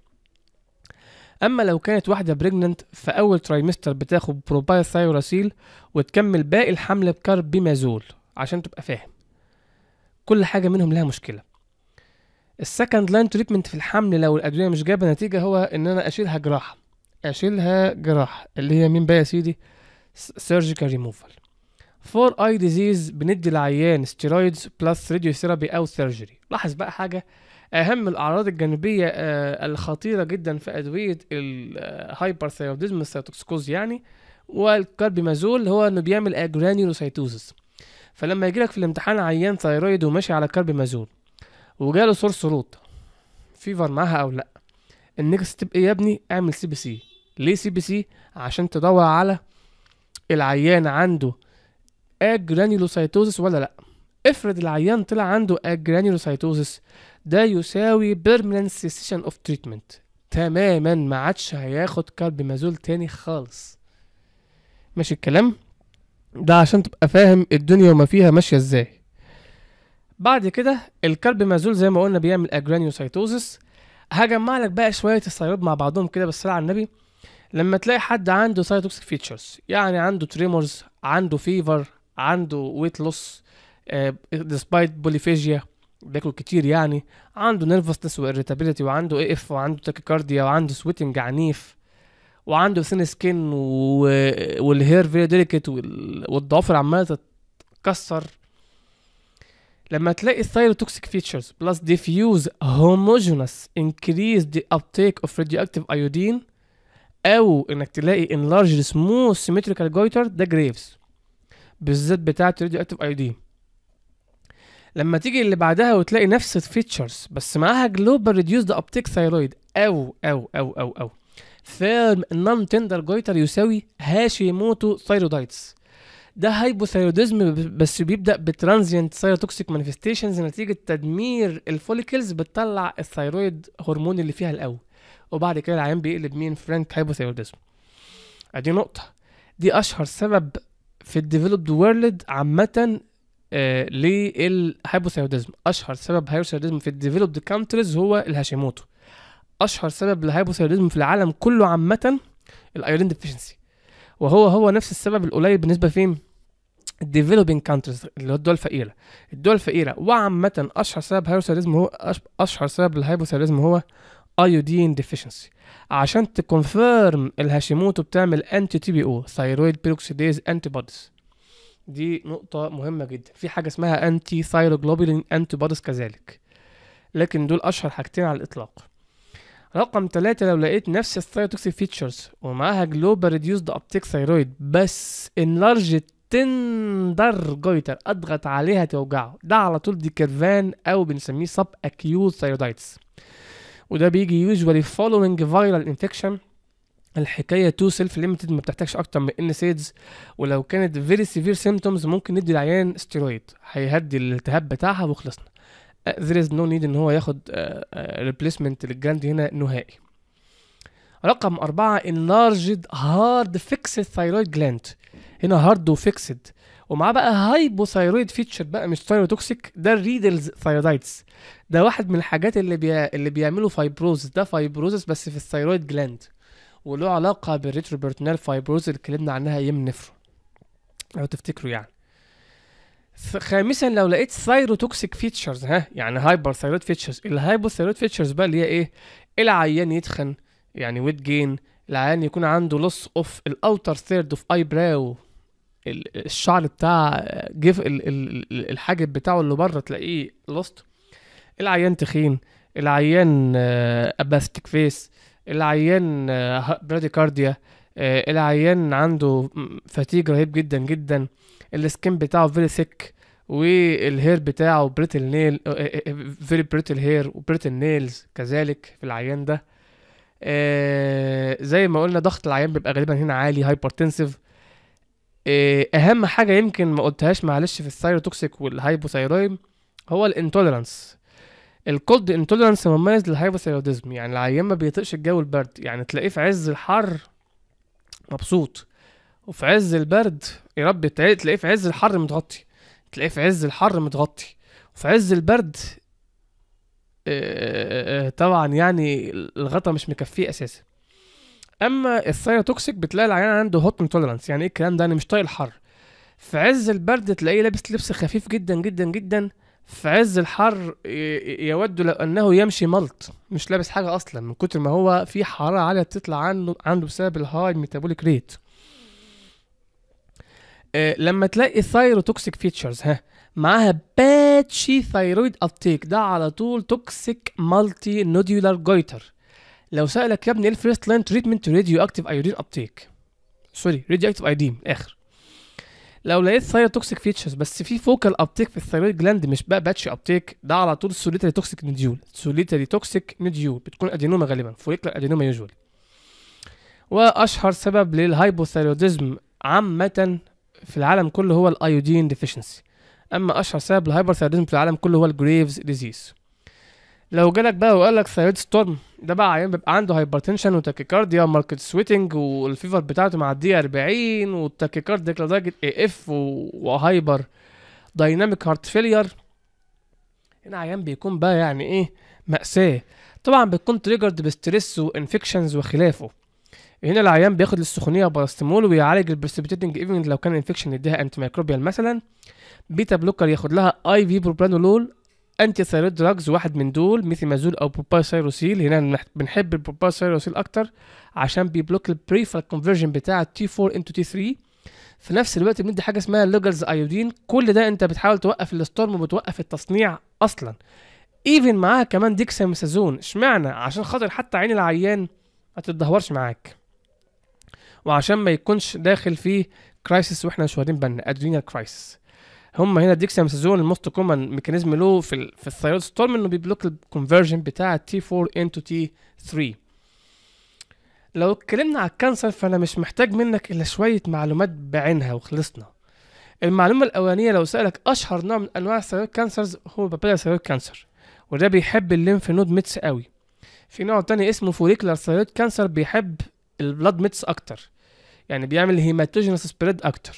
اما لو كانت واحده بريجننت في اول ترايمستر بتاخد بروبايل ثايوراسيل وتكمل باقي الحمل بكاربيمازول عشان تبقى فاهم كل حاجه منهم لها مشكله السكند لاين تريتمنت في الحمل لو الادويه مش جايبه نتيجه هو ان انا اشيلها جراحه اشيلها جراحه اللي هي مين بقى يا سيدي سيرجيكال ريموفال فور اي ديزيز بندي العيان ستيرويدز بلس راديوثيرابي او سيرجري لاحظ بقى حاجه اهم الاعراض الجانبيه آه الخطيره جدا في ادويه الهايبرثايروديزم السيتوكسكوز يعني والكاربيمازول هو انه بيعمل اجرانيولوسايتوزس فلما يجيلك في الامتحان عيان ثايرويد وماشي على كاربيمازول وجاله سور صروت فيفر معاها او لا النكست ستيب ايه يا ابني اعمل سي بي سي ليه سي بي سي عشان تدور على العيان عنده اجرانيولوسايتوزس ولا لا افرض العيان طلع عنده اجرانيولوسايتوزس ده يساوي بيرمننت سيسيشن اوف تريتمنت تماما ما عادش هياخد كاربيمازول تاني خالص ماشي الكلام ده عشان تبقى فاهم الدنيا وما فيها ماشيه ازاي بعد كده الكاربيمازول زي ما قلنا بيعمل اجرانيوسايتوزس هجمع لك بقى شويه الثيرويد مع بعضهم كده بالصلاه على النبي لما تلاقي حد عنده سايتوكسيك فيتشرز يعني عنده تريمورز عنده فيفر عنده ويت لوس ديسبايت بوليفيجيا بياكل كتير يعني عنده نيرفسنس واريتابيليتي وعنده اي اف وعنده تاكيكارديا وعنده سويتنج عنيف وعنده ثين سكين و... والهير فيري ديليكت وال... والضوافر عماله تتكسر لما تلاقي الثايروتوكسيك فيتشرز بلس diffuse homogeneous increase the uptake of radioactive iodine او انك تلاقي enlarged smooth symmetrical goiter ده جريفز بالذات بتاعه radioactive iodine لما تيجي اللي بعدها وتلاقي نفس الفيتشرز بس معاها جلوبال ريديوسد ابتيك ثايرويد او او او او او فيرم نون تندر جويتر يساوي هاشيموتو ثايرودايتس ده هايبوثايروديزم بس بيبدا بترانزيانت ثايروتوكسيك مانيفستيشنز نتيجه تدمير الفوليكلز بتطلع الثايرويد هرمون اللي فيها الاول وبعد كده العيان بيقلب مين فرانك هايبوثايروديزم ادي نقطه دي اشهر سبب في الديفلوبد وورلد عامه آه للهايبوثايروديزم اشهر سبب هايبوثايروديزم في الديفلوبد كانتريز هو الهاشيموتو اشهر سبب للهايبوثايروديزم في العالم كله عامه الايرين ديفيشنسي وهو هو نفس السبب القليل بالنسبه فين الديفلوبينج كانتريز اللي هو الدول الفقيره الدول الفقيره وعامه اشهر سبب هايبوثايروديزم هو اشهر سبب للهايبوثايروديزم هو ايودين ديفيشنسي عشان تكونفيرم الهاشيموتو بتعمل انتي تي بي او ثايرويد بيروكسيديز انتي بوديز دي نقطة مهمة جدا في حاجة اسمها انتي ثايروجلوبولين انتي بوديز كذلك لكن دول اشهر حاجتين على الاطلاق رقم ثلاثة لو لقيت نفس الثايروتوكسيك فيتشرز ومعاها جلوبال ريديوسد ابتيك ثايرويد بس انلارج تندر جويتر اضغط عليها توجعه ده على طول دي كيرفان او بنسميه سب اكيوت ثايرويدايتس وده بيجي يوجوالي فولوينج فايرال انفكشن الحكايه تو سيلف ليميتد ما بتحتاجش اكتر من ان سيدز ولو كانت فيري سيفير سيمتومز ممكن ندي العيان ستيرويد هيهدي الالتهاب بتاعها وخلصنا there is no need ان هو ياخد ريبليسمنت للجراند هنا نهائي رقم أربعة enlarged hard fixed thyroid gland هنا هارد وفيكسد ومعاه بقى هايبوثايرويد فيتشر بقى مش ثايروتوكسيك ده الريدلز ثايرويدايتس ده واحد من الحاجات اللي بي... اللي بيعملوا فايبروزس ده فايبروزس بس في الثايرويد جلاند وله علاقة بالريتروبرتونال فايبروز اللي اتكلمنا عنها ايام نفرو لو تفتكروا يعني ف- خامسا لو لقيت ثايروتوكسيك فيتشرز ها يعني هايبر ثايرويد فيتشرز الهايبوثايرويد فيتشرز بقى اللي هي ايه العيان يتخن يعني ويت جين العيان يكون عنده لوس اوف الاوتر ثيرد اوف اي براو الشعر بتاع جيف ال- ال- ال- الحاجب بتاعه اللي بره تلاقيه لوست العيان تخين العيان اباستيك فيس العيان براديكارديا العيان عنده فتيج رهيب جدا جدا السكين بتاعه فيري ثيك والهير بتاعه بريتل نيل فيري بريتل هير وبريتل نيلز كذلك في العيان ده آه، زي ما قلنا ضغط العيان بيبقى غالبا هنا عالي هايبرتنسيف اهم حاجه يمكن ما قلتهاش معلش في الثايروتوكسيك والهايبوثايرويد هو الانتوليرانس الكولد انتوليرانس مميز للهايبوثايروديزم يعني العيان ما بيطيقش الجو البرد يعني تلاقيه في عز الحر مبسوط وفي عز البرد يا رب تلاقيه تلاقيه في عز الحر متغطي تلاقيه في عز الحر متغطي وفي عز البرد آه، آه، طبعا يعني الغطا مش مكفيه اساسا اما الثايروتوكسيك بتلاقي العيان عنده هوت انتوليرانس يعني ايه الكلام ده انا مش طايق الحر في عز البرد تلاقيه لابس لبس خفيف جدا جدا جدا في عز الحر ي- يود لو انه يمشي ملط مش لابس حاجه اصلا من كتر ما هو في حراره عاليه بتطلع عنده عنده بسبب الهاي ميتابوليك ريت آه، لما تلاقي ثايروتوكسيك فيتشرز ها معاها باتشي ثايرويد ابتيك ده على طول توكسيك مالتي نوديولار جويتر لو سألك يا ابني ايه الفيرست لاين تريتمنت راديو اكتيف ايودين ابتيك سوري راديو اكتيف ايودين اخر لو لقيت ثايروتوكسيك فيتشرز بس في فوكال ابتيك في الثايرويد جلاند مش بقى باتشي ابتيك ده على طول سوليتري توكسيك نديول سوليتري توكسيك نديول بتكون ادينوما غالبا فوليكولار ادينوما يوجوال واشهر سبب للهايبوثايروديزم عامة في العالم كله هو الايودين ديفيشنسي اما اشهر سبب للهايبرثايروديزم في العالم كله هو الجريفز ديزيز لو جالك بقى وقال لك ثايرويد ستورم ده بقى عيان بيبقى عنده هايبرتنشن وتاكيكارديا وماركت سويتنج والفيفر بتاعته معديه 40 والتاكيكارديا لدرجه اي اف وهايبر دايناميك هارت فيلير هنا عيان بيكون بقى يعني ايه مأساة طبعا بتكون تريجرد بستريس وانفكشنز وخلافه هنا العيان بياخد للسخونيه باراستمول ويعالج البرسبيتيتنج ايفنت لو كان انفكشن يديها انتي ميكروبيال مثلا بيتا بلوكر ياخد لها اي في بروبرانولول انتي ثايرويد دراجز واحد من دول ميثيمازول او بروبايسايروسيل هنا بنح- بنحب البروبايسايروسيل اكتر عشان بيبلوك البريفال كونفرجن بتاع تي 4 انتو تي 3 في نفس الوقت بندي حاجه اسمها لوجرز ايودين كل ده انت بتحاول توقف الستورم وبتوقف التصنيع اصلا ايفن معاها كمان ديكساميثازون اشمعنى عشان خاطر حتى عين العيان ما تتدهورش معاك وعشان ما يكونش داخل في كرايسيس واحنا مش واخدين بالنا ادرينال كرايسيس هم هنا ديكساميثازون الموست كومن ميكانيزم له في ال في الثايرويد ستورم انه بيبلوك الكونفرجن بتاع تي 4 انتو تي 3 لو اتكلمنا على الكانسر فانا مش محتاج منك الا شويه معلومات بعينها وخلصنا المعلومه الاولانيه لو سالك اشهر نوع من انواع الثايرويد كانسرز هو بابيلا ثايرويد كانسر وده بيحب الليمف نود ميتس قوي في نوع تاني اسمه فوليكولار ثايرويد كانسر بيحب البلاد ميتس اكتر يعني بيعمل هيماتوجينس سبريد اكتر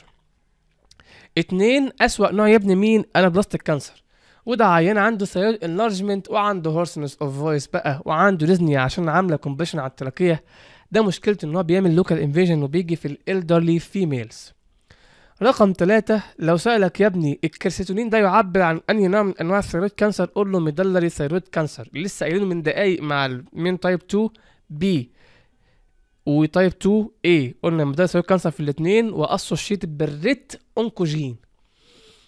اتنين اسوأ نوع يا ابني مين انا بلاستيك كانسر وده عيان عنده ثايرويد انلارجمنت وعنده هورسنس اوف فويس بقى وعنده ريزنيا عشان عامله كومبريشن على التراكيه ده مشكلته ان هو بيعمل لوكال انفيجن وبيجي في الالدرلي فيميلز رقم ثلاثة لو سألك يا ابني الكرسيتونين ده يعبر عن أنهي نوع من أنواع الثيرويد كانسر قول له ميدلري ثيرويد كانسر لسه قايلينه من دقايق مع المين تايب 2 بي وتايب 2 اي قلنا ميدلري ثيرويد كانسر في الاثنين واسوشيتد بالريت اونكوجين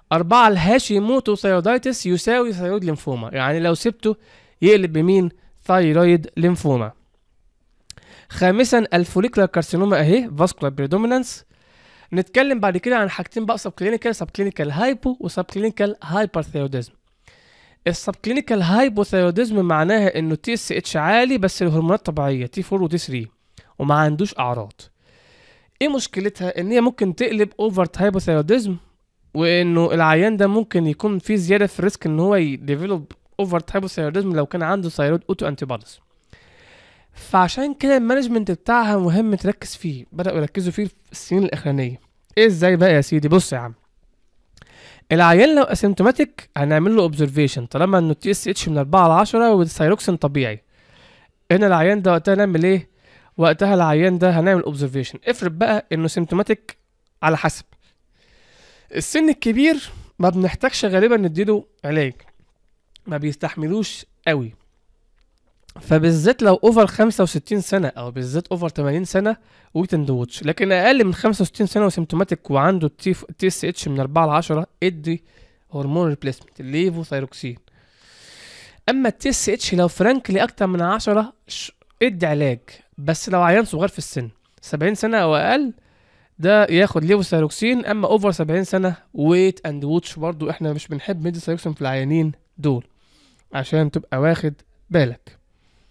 أربعة الهاشيموتو ثايرويدايتس يساوي ثايرويد ليمفوما يعني لو سبته يقلب بمين ثايرويد ليمفوما خامسا الفوليكولار كارسينوما اهي فاسكولار بريدومينانس نتكلم بعد كده عن حاجتين بقى سب كلينيكال سب كلينيكال هايبو وسب كلينيكال هايبرثايروديزم السب كلينيكال هايبوثايروديزم معناها انه تي اس اتش عالي بس الهرمونات طبيعيه تي 4 وتي 3 وما عندوش اعراض ايه مشكلتها ان هي ممكن تقلب اوفرت هايبوثايروديزم وانه العيان ده ممكن يكون في زياده في الريسك ان هو يديفلوب اوفرت هايبوثايروديزم لو كان عنده ثايرويد اوتو انتي بوديز فعشان كده المانجمنت بتاعها مهم تركز فيه بدأوا يركزوا فيه في السنين الأخرانية ايه ازاي بقى يا سيدي بص يا عم العيان لو اسيمتوماتيك هنعمل له اوبزرفيشن طالما انه تي اس اتش من 4 ل 10 والثايروكسين طبيعي هنا العيان ده وقتها نعمل ايه وقتها العيان ده هنعمل اوبزرفيشن افرض بقى انه سيمتوماتيك على حسب السن الكبير ما بنحتاجش غالبا نديله علاج ما بيستحملوش قوي فبالذات لو اوفر 65 سنه او بالذات اوفر 80 سنه ويت اند واتش لكن اقل من 65 سنه وسيمتوماتيك وعنده تي تي اس اتش من 4 ل 10 ادي هرمون ريبليسمنت الليفو ثايروكسين اما التي اس اتش لو فرانكلي اكتر من 10 ش- ادي علاج بس لو عيان صغير في السن 70 سنه او اقل ده ياخد ليفو ثايروكسين اما اوفر 70 سنه ويت اند واتش برضو احنا مش بنحب ندي ثايروكسين في العيانين دول عشان تبقى واخد بالك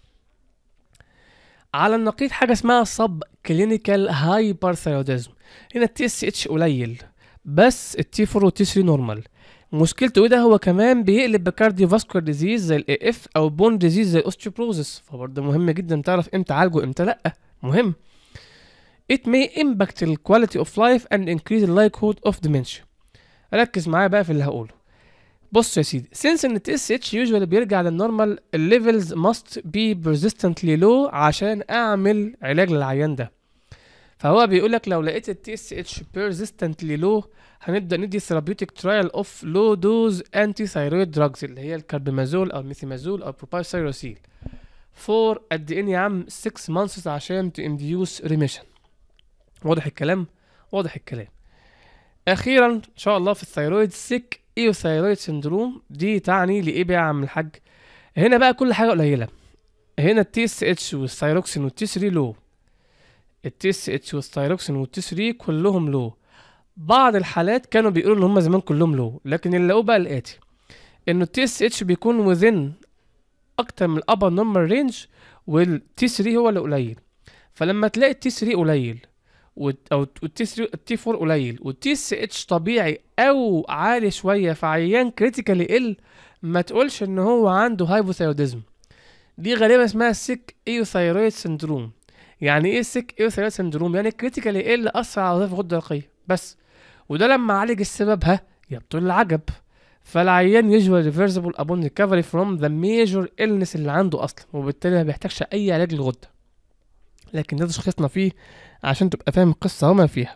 على النقيض حاجه اسمها سب كلينيكال هايبرثايروديزم هنا التي اس اتش قليل بس التي 4 والتي 3 نورمال مشكلته ايه ده هو كمان بيقلب بكارديو فاسكولار ديزيز زي الاي اف او بون ديزيز زي الاوستيوبروزس فبرضه مهم جدا تعرف امتى عالجه امتى لا مهم it may impact the quality of life and increase the likelihood of dementia ركز معايا بقى في اللي هقوله بص يا سيدي since ان التي اس اتش usually بيرجع للنورمال الليفلز must be persistently low عشان اعمل علاج للعيان ده فهو بيقول لك لو لقيت التي اس اتش persistently low هنبدا ندي therapeutic trial of low dose anti thyroid drugs اللي هي الكاربامازول او الميثيمازول او بروبايسيروسيل for قد ايه يا عم 6 months عشان to induce remission واضح الكلام واضح الكلام اخيرا ان شاء الله في الثيرويد سيك ايوثايرويد سندروم دي تعني لايه بقى يا عم الحاج هنا بقى كل حاجه قليله هنا التي اس اتش والثايروكسين والتي 3 لو التي اس اتش والثايروكسين والتي 3 كلهم لو بعض الحالات كانوا بيقولوا ان هم زمان كلهم لو لكن اللي لقوه بقى الاتي انه التي اس اتش بيكون within اكتر من الابر نورمال رينج والتي 3 هو اللي قليل فلما تلاقي التي 3 قليل والت- او التي 3 التي 4 قليل والتي اس اتش طبيعي او عالي شويه في عيان كريتيكال يقل ما تقولش ان هو عنده هايبوثايروديزم دي غالبا اسمها سيك ايوثايرويد سندروم يعني ايه سيك ايوثايرويد سندروم يعني كريتيكال يقل اثر على وظائف الغده الدرقيه بس وده لما عالج السبب ها يبطل العجب فالعيان يجوى ريفرسبل ابون ريكفري فروم ذا ميجور illness اللي عنده اصلا وبالتالي ما بيحتاجش اي علاج للغده لكن ده تشخيصنا فيه عشان تبقى فاهم القصه وما فيها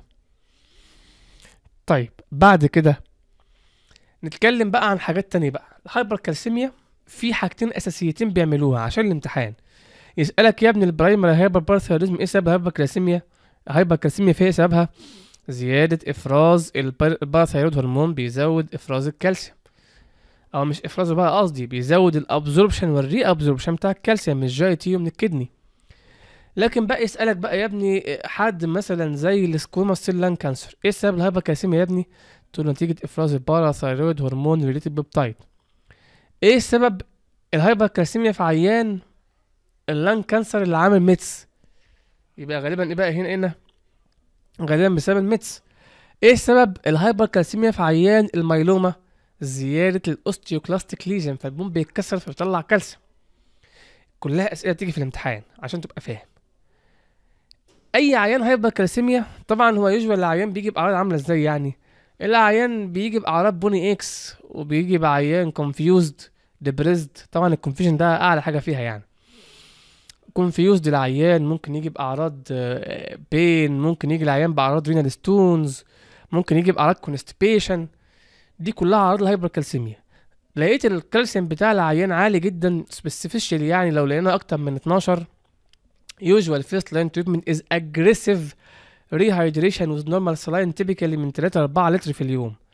طيب بعد كده نتكلم بقى عن حاجات تانية بقى الهايبر كالسيميا في حاجتين اساسيتين بيعملوها عشان الامتحان يسالك يا ابن البرايمري هايبر بارثيروديزم ايه سبب هايبر كالسيميا هايبر كالسيميا فيها سببها زيادة إفراز البر- الباراثايرويد هرمون بيزود إفراز الكالسيوم أو مش إفرازه بقى قصدي بيزود الأبزوربشن والري أبزوربشن بتاع الكالسيوم من الجي تي ومن الكدني لكن بقى يسألك بقى يا ابني حد مثلا زي السكوما سيل لان كانسر ايه سبب الهايبركالسيميا يا ابني تقول له نتيجة إفراز الباراثايرويد هرمون ريليتد بيبتايد ايه سبب الهايبركالسيميا في عيان اللان كانسر اللي عامل ميتس يبقى غالبا ايه بقى هنا هنا غالبا بسبب الميتس ايه سبب الهايبركالسيميا في عيان الميلوما زيادة الاوستيوكلاستيك ليجن فالبون بيتكسر فبيطلع كالسيوم كلها اسئله تيجي في الامتحان عشان تبقى فاهم اي عيان هايبركالسيميا طبعا هو يشبه العيان بيجي باعراض عامله ازاي يعني العيان بيجي باعراض بوني اكس وبيجي بعيان كونفيوزد ديبريزد طبعا الكونفيوجن ده اعلى حاجه فيها يعني كونفيوزد العيان ممكن يجي باعراض بين ممكن يجي العيان باعراض رينال ستونز ممكن يجي باعراض كونستيبيشن دي كلها اعراض الهايبركالسيميا لقيت الكالسيوم بتاع العيان عالي جدا سبيسيفيشال يعني لو لقينا اكتر من 12 usual first line treatment is aggressive rehydration with normal saline typically من 3 ل 4 لتر في اليوم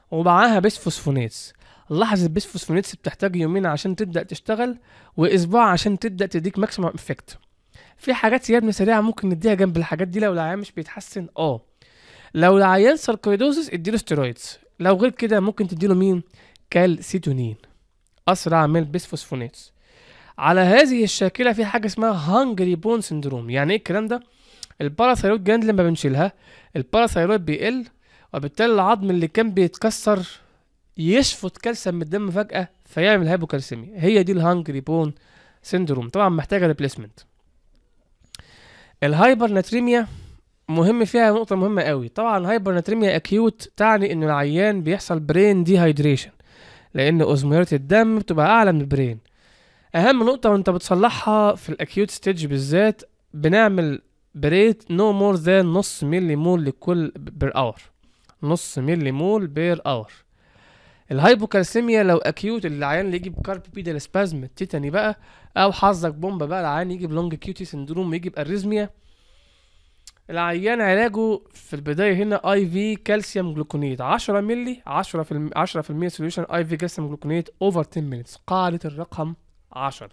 ومعاها بيسفوسفونيتس لاحظ البيسفوسفونيتس بتحتاج يومين عشان تبدا تشتغل واسبوع عشان تبدا تديك ماكسيمم افكت في حاجات يا ابني سريعه ممكن نديها جنب الحاجات دي لو العيان مش بيتحسن اه لو العيان ساركويدوزس اديله ستيرويدز لو غير كده ممكن تديله مين كالسيتونين اسرع من البيسفوسفونيتس على هذه الشاكله في حاجه اسمها هانجري بون سندروم يعني ايه الكلام ده الباراثايرويد جلاند لما بنشيلها الباراثايرويد بيقل وبالتالي العظم اللي كان بيتكسر يشفط كالسيوم من الدم فجأة فيعمل هايبوكالسيميا هي دي الهانجري بون سيندروم طبعا محتاجة ريبليسمنت الهايبر ناتريميا مهم فيها نقطة مهمة قوي طبعا الهايبر ناتريميا اكيوت تعني ان العيان بيحصل برين ديهايدريشن لان اوزمولاريتي الدم بتبقى اعلى من البرين اهم نقطة وانت بتصلحها في الاكيوت ستيج بالذات بنعمل بريت نو مور ذان نص ملي مول لكل بير اور نص ملي مول بير اور الهايبوكالسيميا لو اكيوت العيان اللي يجيب كارب بيدال سبازم تيتاني بقى او حظك بومبا بقى العيان يجيب لونج كيوتي سندروم يجيب اريزميا العيان علاجه في البداية هنا اي في كالسيوم جلوكونيت 10 ملي 10 في الم... 10% سوليوشن اي في كالسيوم جلوكونيت اوفر 10 مينتس قاعدة الرقم 10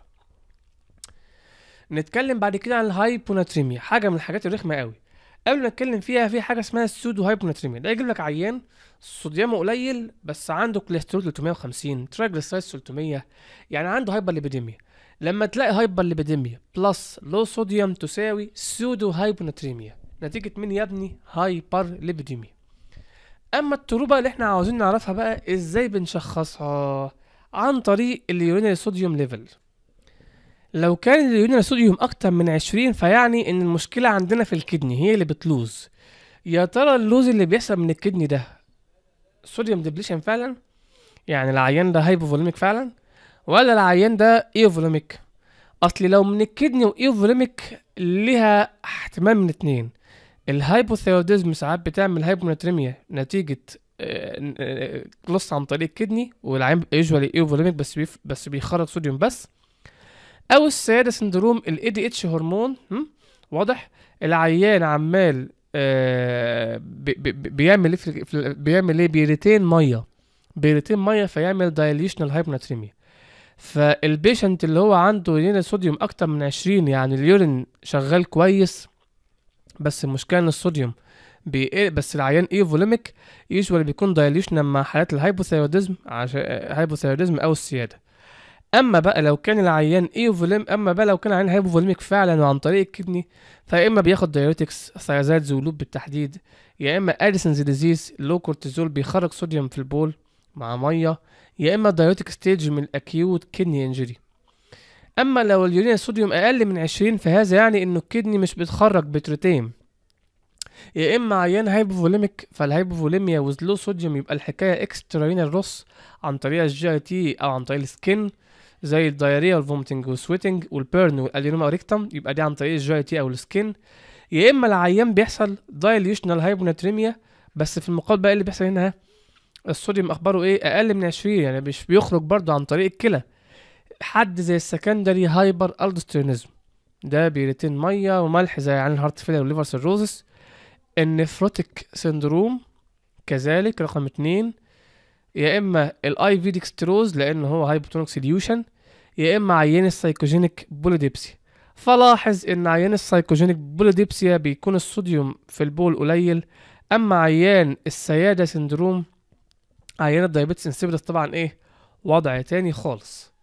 نتكلم بعد كده عن الهايبوناتريميا حاجة من الحاجات الرخمة قوي قبل ما نتكلم فيها في حاجة اسمها السودو هايبوناتريميا ده يجيب لك عيان صوديومه قليل بس عنده كوليسترول 350 ترايجليسيرايدز 300 يعني عنده هايبر ليبيديميا لما تلاقي هايبر ليبيديميا بلس لو صوديوم تساوي سودو هايبوناتريميا نتيجة مين يا ابني هايبر ليبيديميا اما التروبة اللي احنا عاوزين نعرفها بقى ازاي بنشخصها عن طريق اليورينري صوديوم ليفل لو كان اليورينري صوديوم اكتر من 20 فيعني ان المشكلة عندنا في الكدني هي اللي بتلوز يا ترى اللوز اللي بيحصل من الكدني ده صوديوم ديبليشن فعلا يعني العيان ده هايبوفوليميك فعلا ولا العيان ده ايوفوليميك اصل لو من الكدني وايوفوليميك ليها احتمال من اتنين الهايبوثيروديزم ساعات بتعمل هايبوناتريميا نتيجة لص عن طريق الكدني والعين يوجوالي ايوفوليميك بس بيف بس بيخرج صوديوم بس او السيادة سندروم الاي دي اتش هرمون هم؟ واضح العيان عمال آه بي بي بيعمل ايه في في- بيعمل ايه بيريتين ميه بيريتين ميه فيعمل دايليشنال هايبوناتريميا فالبيشنت اللي هو عنده يورين صوديوم اكتر من 20 يعني اليورين شغال كويس بس المشكله ان الصوديوم بي بس العيان ايفوليميك يوجوالي بيكون دايليشن مع حالات الهايبوثايروديزم عشان هايبوثايروديزم او السياده اما بقى لو كان العيان ايفوليم اما بقى لو كان العيان هايبوفوليميك فعلا وعن طريق الكدني فيا اما بياخد دايوريتكس ثيازات زولوب بالتحديد يا اما اديسونز ديزيز لو كورتيزول بيخرج صوديوم في البول مع ميه يا اما دايوريتك ستيج من الاكيوت كدني انجري اما لو اليورين صوديوم اقل من 20 فهذا يعني انه الكدني مش بتخرج بتريتين يا اما عيان هايبوفوليميك فالهايبوفوليميا وذ لو صوديوم يبقى الحكايه اكسترا روس عن طريق الجي اي تي او عن طريق السكين زي الدايريا والفومتنج والسويتنج والبيرن والادينوما اوريكتم يبقى دي عن طريق الجي اي تي او السكين يا اما العيان بيحصل دايليوشنال هايبوناتريميا بس في المقابل بقى إيه اللي بيحصل هنا ها؟ الصوديوم اخباره ايه اقل من 20 يعني مش بيخرج برضه عن طريق الكلى حد زي السكندري هايبر الدوستيرونيزم ده بيريتين ميه وملح زي عن الهارت فيلر والليفر سيروزس النفروتيك سندروم كذلك رقم اتنين يا اما الاي في ديكستروز لان هو هايبوتونيك سيديوشن يا اما عيان السايكوجينيك بوليديبسي فلاحظ ان عيان السايكوجينيك بوليديبسيا بيكون الصوديوم في البول قليل اما عيان السيادة سندروم عيان الدايابيتس انسيبيدس طبعا ايه وضع تاني خالص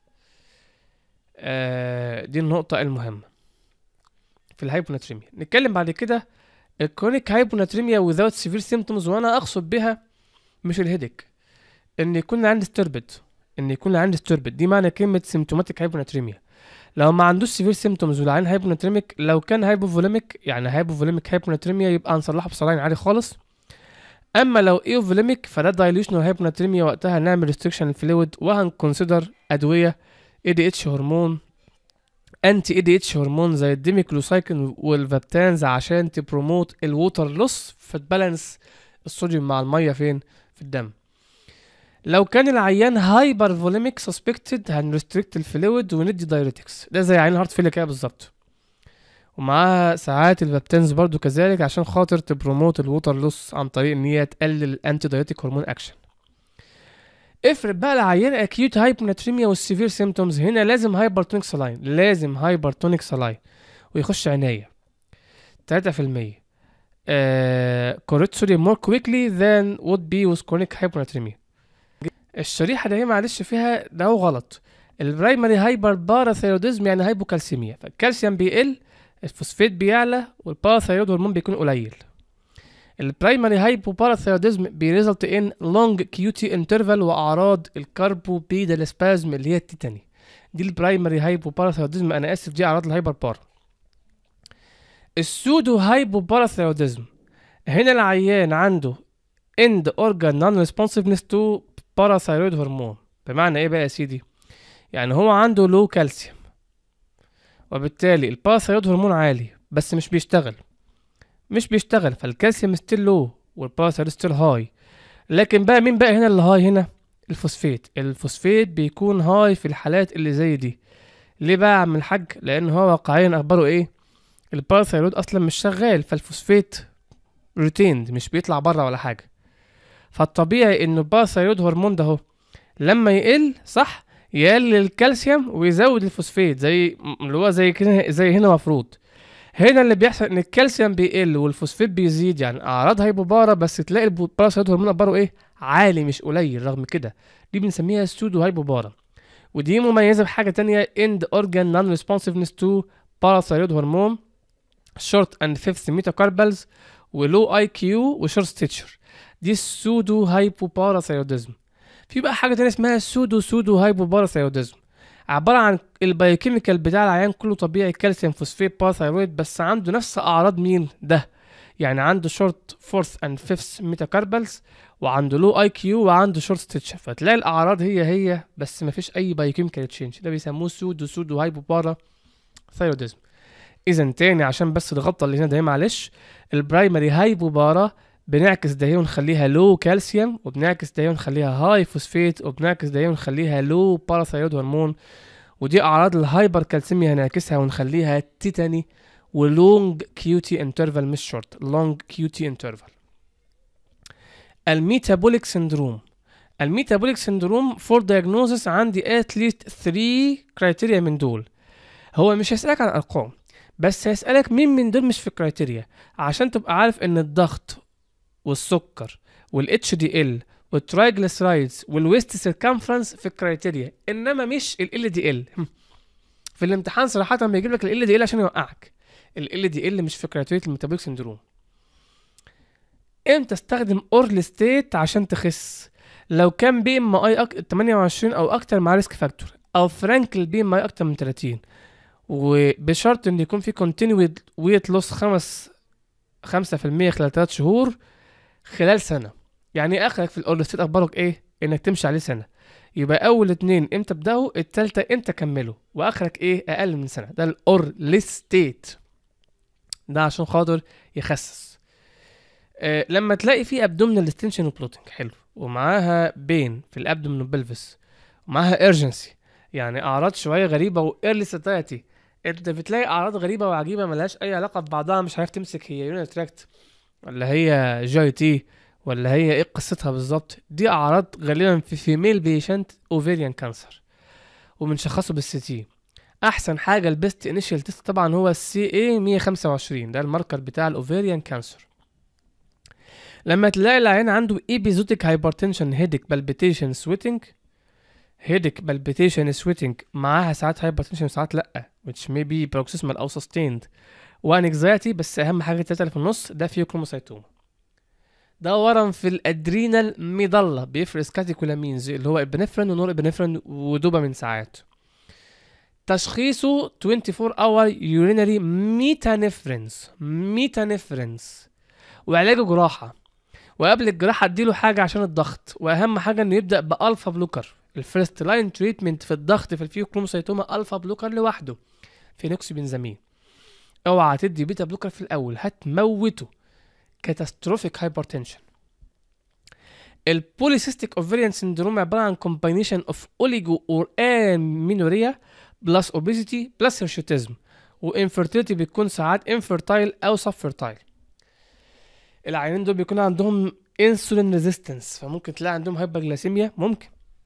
آه دي النقطة المهمة في الهايبوناتريميا نتكلم بعد كده الكرونيك هايبوناتريميا without severe symptoms وانا اقصد بها مش الهيدك ان يكون عندي ستربد ان يكون عندي ستربد دي معنى كلمة سيمتوماتيك هايبوناتريميا لو ما عندوش سيفير سيمتومز والعين هايبوناتريميك لو كان هايبوفوليميك يعني هايبوفوليميك هايبوناتريميا يبقى هنصلحه بصلاين عادي خالص اما لو ايوفوليميك فده دايليوشنال هايبوناتريميا وقتها هنعمل ريستريكشن الفلويد وهنكونسيدر ادويه اي دي اتش هرمون انتي اي دي اتش هرمون زي الديميكلوسايكين والفابتانز عشان تبروموت الووتر لوس فتبالانس الصوديوم مع الميه فين في الدم لو كان العيان هايبر فوليميك سسبكتد هنريستريكت الفلويد وندي دايريتكس ده زي عيان هارت فيلر كده بالظبط ومعاها ساعات الفابتنز برضو كذلك عشان خاطر تبروموت الووتر لوس عن طريق ان هي تقلل الانتي دايريتك هرمون اكشن افرض بقى العيان اكيوت هايبوناتريميا والسيفير سيمتومز هنا لازم هايبرتونيك سلاين لازم هايبرتونيك سلاين ويخش عناية 3% uh, correct sodium more quickly than would be with chronic hyponatremia الشريحة ده هي معلش فيها ده هو غلط البرايمري هايبر باراثيروديزم يعني هايبوكالسيميا فالكالسيوم بيقل الفوسفات بيعلى والباراثيرود هرمون بيكون قليل البرايمري هايبو باراثيروديزم بيريزلت ان لونج كيوتي انترفال واعراض الكاربو بيدال سبازم اللي هي التيتاني دي البرايمري هايبو باراثيروديزم انا اسف دي اعراض الهايبر بارا السودو هايبو باراثيروديزم هنا العيان عنده end organ non responsiveness to parathyroid هرمون بمعنى ايه بقى يا سيدي يعني هو عنده لو كالسيوم وبالتالي الباراثيرويد هرمون عالي بس مش بيشتغل مش بيشتغل فالكالسيوم ستيل لو والباراثيرويد ستيل هاي لكن بقى مين بقى هنا اللي هاي هنا الفوسفات الفوسفات بيكون هاي في الحالات اللي زي دي ليه بقى يا عم الحاج لان هو واقعيا اخباره ايه الباراثيرويد اصلا مش شغال فالفوسفات روتيند مش بيطلع بره ولا حاجه فالطبيعي ان الباراثيرويد هرمون ده اهو لما يقل صح يقلل الكالسيوم ويزود الفوسفات زي اللي هو زي كده زي هنا مفروض هنا اللي بيحصل ان الكالسيوم بيقل والفوسفات بيزيد يعني اعراض هايبوبارا بس تلاقي الباراثيرويد هرمون اخباره ايه عالي مش قليل رغم كده دي بنسميها سودو هايبوبارا ودي مميزه بحاجه تانية end organ non responsiveness to parathyroid هرمون short and fifth metacarpals ولو اي كيو وشورت ستيتشر دي السودو هايبوباراثيروديزم في بقى حاجه تانية اسمها سودو سودو هايبوباراثيروديزم عباره عن البايوكيميكال بتاع العيان كله طبيعي كالسيوم فوسفات باراثيرويد بس عنده نفس اعراض مين ده يعني عنده شورت فورث اند فيفث ميتاكاربلز وعنده لو اي كيو وعنده شورت ستيتش فتلاقي الاعراض هي هي بس مفيش اي بايوكيميكال تشينج ده بيسموه سودو سودو هايبوبارا ثيروديزم اذا تاني عشان بس الغلطه اللي هنا ده معلش البرايمري هايبوبارا بنعكس ده ونخليها لو كالسيوم وبنعكس ده ونخليها هاي فوسفيت وبنعكس ده ونخليها لو باراثيرويد هرمون ودي اعراض الهايبر كالسيميا هنعكسها ونخليها تيتاني ولونج كيوتي انترفال مش شورت لونج كيوتي انترفال الميتابوليك سندروم الميتابوليك سندروم فور diagnosis عندي ات ليست 3 كرايتيريا من دول هو مش هيسألك عن ارقام بس هيسألك مين من دول مش في الكرايتيريا عشان تبقى عارف ان الضغط والسكر والاتش دي ال والترايجليسرايدز والويست سيركمفرنس في الكرايتيريا انما مش ال دي ال في الامتحان صراحه بيجيب لك ال دي ال عشان يوقعك ال دي ال مش في كرايتيريا الميتابوليك سندروم امتى استخدم اورل ستيت عشان تخس لو كان بي ام اي أك... 28 او اكتر مع ريسك فاكتور او فرانكل بي ام اي اكتر من 30 وبشرط ان يكون في كونتينيود ويت لوس خمس خمسة في المية خلال تلات شهور خلال سنة يعني اخرك في الاورل ستيت اخبارك ايه انك تمشي عليه سنة يبقى اول اتنين امتى ابدأوا التالتة امتى كملوا واخرك ايه اقل من سنة ده الاورل ستيت ده عشان خاطر يخسس آه لما تلاقي في ابدومينال ستنشن وبلوتنج حلو ومعاها بين في الابدومين والبلفس ومعاها ايرجنسي يعني اعراض شويه غريبه وايرلي ساتايتي انت بتلاقي اعراض غريبه وعجيبه ملهاش اي علاقه ببعضها مش عارف تمسك هي يونت تراكت ولا هي جاي تي ولا هي ايه قصتها بالظبط دي اعراض غالبا في فيميل بيشنت اوفيريان كانسر وبنشخصه بالسي تي احسن حاجه البيست انيشال تيست طبعا هو السي اي 125 ده الماركر بتاع الاوفيريان كانسر لما تلاقي العين عنده ايبيزوتيك هايبرتنشن هيدك بالبيتيشن سويتنج هيدك بالبيتيشن سويتنج معاها ساعات هايبرتنشن وساعات لا which may be paroxysmal او sustained وانكزايتي بس اهم حاجه التلاته اللي في النص ده فيه كروموسايتوما ده ورم في الادرينال ميدالا بيفرز كاتيكولامينز اللي هو ابنفرين ونور ابنفرين ودوبامين ساعات تشخيصه 24 اور يورينري ميتانفرينز ميتانفرينز وعلاجه جراحه وقبل الجراحه اديله حاجه عشان الضغط واهم حاجه انه يبدا بالفا بلوكر الفيرست لاين تريتمنت في الضغط في الفيوكروموسايتوما الفا بلوكر لوحده فينوكس بنزامين اوعى تدي بيتا بلوكر في الاول هتموته كاتاستروفيك هايبرتنشن البوليسيستيك اوفيريان سندروم عباره عن كومباينيشن اوف اوليجو اور امينوريا بلس اوبيزيتي بلس هيرشوتيزم وانفيرتيليتي بتكون ساعات انفيرتايل او سب فيرتايل العيانين دول بيكون عندهم انسولين ريزيستنس فممكن تلاقي عندهم هايبرجلاسيميا ممكن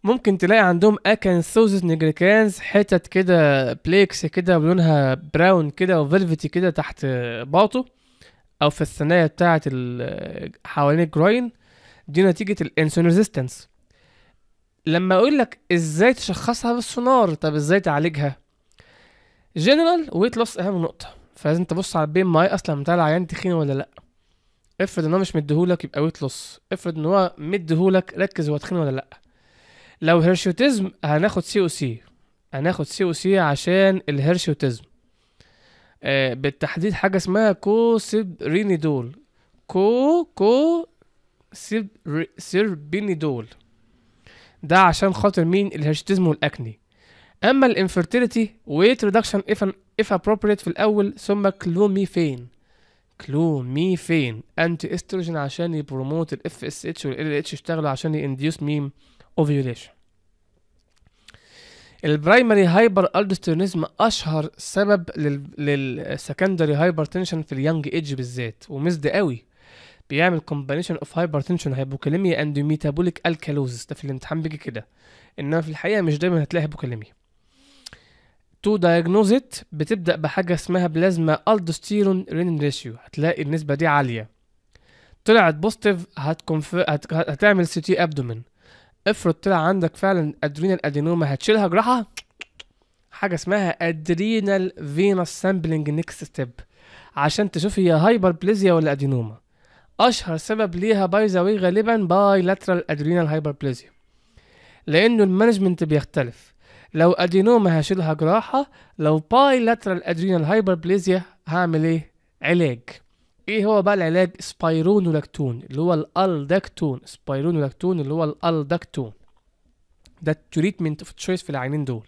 ممكن تلاقي عندهم اكانثوزس نيجريكانز حتت كده بليكس كده ولونها براون كده وفلفتي كده تحت باطه او في الثنايا بتاعه ال- حوالين الجروين دي نتيجه الانسولين ريزيستنس لما اقول لك ازاي تشخصها بالسونار طب ازاي تعالجها جنرال ويت لوس اهم نقطه فلازم تبص على البي ام اي اصلا بتاع العيان تخين ولا لا افرض ان هو مش مديهولك يبقى ويت لوس افرض ان هو مديهولك ركز هو تخين ولا لا لو هيرشوتيزم هناخد سي او سي هناخد سي او سي عشان الهيرشوتيزم آه بالتحديد حاجه اسمها كوسيبرينيدول كو كو سيب سيربينيدول ده عشان خاطر مين الهيرشوتيزم والاكني اما الانفيرتيليتي ويت ريدكشن اف اف ابروبريت في الاول ثم كلوميفين كلوميفين انتي استروجين عشان يبروموت الاف اس اتش والال اتش يشتغلوا عشان ينديوس ميم اوفيوليشن البرايمري هايبر الدوستيرونيزم اشهر سبب لل للسكندري هايبرتنشن في اليونج ايدج بالذات ومزد قوي بيعمل كومبانيشن اوف هايبرتنشن هايبوكاليميا اند ميتابوليك الكالوزس ده في الامتحان بيجي كده انما في الحقيقه مش دايما هتلاقي هايبوكاليميا تو دايجنوزيت بتبدا بحاجه اسمها بلازما الدوستيرون رينين ريشيو هتلاقي النسبه دي عاليه طلعت بوزيتيف هتكونف... هت... هتعمل سي تي ابدومين افرض طلع عندك فعلا ادرينال ادينوما هتشيلها جراحه حاجه اسمها ادرينال فينوس سامبلنج نيكست ستيب عشان تشوف هي هايبر بليزيا ولا ادينوما اشهر سبب ليها باي ذا واي غالبا باي لاترال ادرينال هايبر بليزيا لانه المانجمنت بيختلف لو ادينوما هشيلها جراحه لو باي لاترال ادرينال هايبر بليزيا هعمل ايه علاج ايه هو بقى العلاج سبايرونولاكتون اللي هو الالدكتون سبايرونولاكتون اللي هو الالدكتون ده التريتمنت اوف تشويس في العينين دول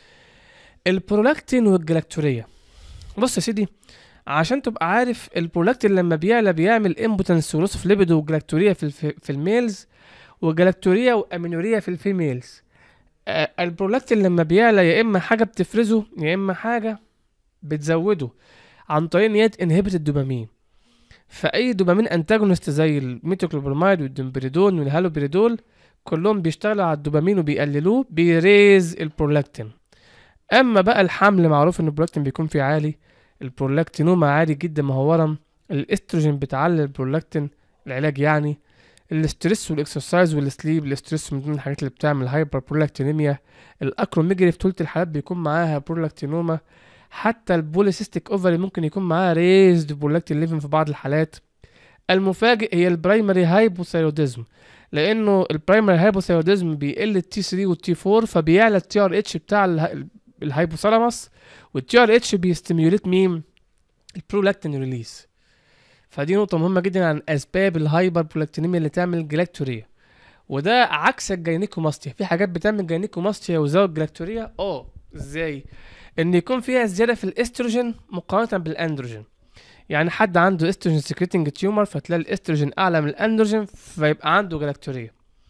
البرولاكتين والجلاكتوريا بص يا سيدي عشان تبقى عارف البرولاكتين لما بيعلى بيعمل امبوتنس ولوس اوف ليبيدو وجلاكتوريا في الف... في الميلز وجلاكتوريا وامينوريا في الفيميلز آه البرولاكتين لما بيعلى يا اما حاجه بتفرزه يا اما حاجه بتزوده عن طريق ان هي تنهبت الدوبامين فاي دوبامين انتاجونست زي الميتوكلوبرمايد والدمبريدون والهالوبريدول كلهم بيشتغلوا على الدوبامين وبيقللوه بيريز البرولاكتين اما بقى الحمل معروف ان البرولاكتين بيكون فيه عالي البرولاكتينوما عالي جدا ما هو ورم الاستروجين بتعلي البرولاكتين العلاج يعني الاسترس والاكسرسايز والسليب الاسترس من ضمن الحاجات اللي بتعمل هايبر برولكتينيميا الاكروميجري في ثلث الحالات بيكون معاها برولكتينوما حتى البوليسيستيك اوفري ممكن يكون معاها ريزد برولاكتين ليفن في بعض الحالات المفاجئ هي البرايمري هايبوثايروديزم لانه البرايمري هايبوثايروديزم بيقل التي 3 والتي 4 فبيعلى التي ار اتش بتاع اله- الهايبوثالاموس والتي ار اتش بيستيميوليت مين البرولاكتين ريليز فدي نقطة مهمة جدا عن أسباب الهايبر برولاكتينيميا اللي تعمل جلاكتوريا وده عكس الجاينيكوماستيا في حاجات بتعمل جاينيكوماستيا وزود جلاكتوريا اه ازاي ان يكون فيها زيادة في الاستروجين مقارنة بالاندروجين يعني حد عنده استروجين سكريتنج تيومر فتلاقي الاستروجين اعلى من الاندروجين فيبقى عنده جلاكتوريا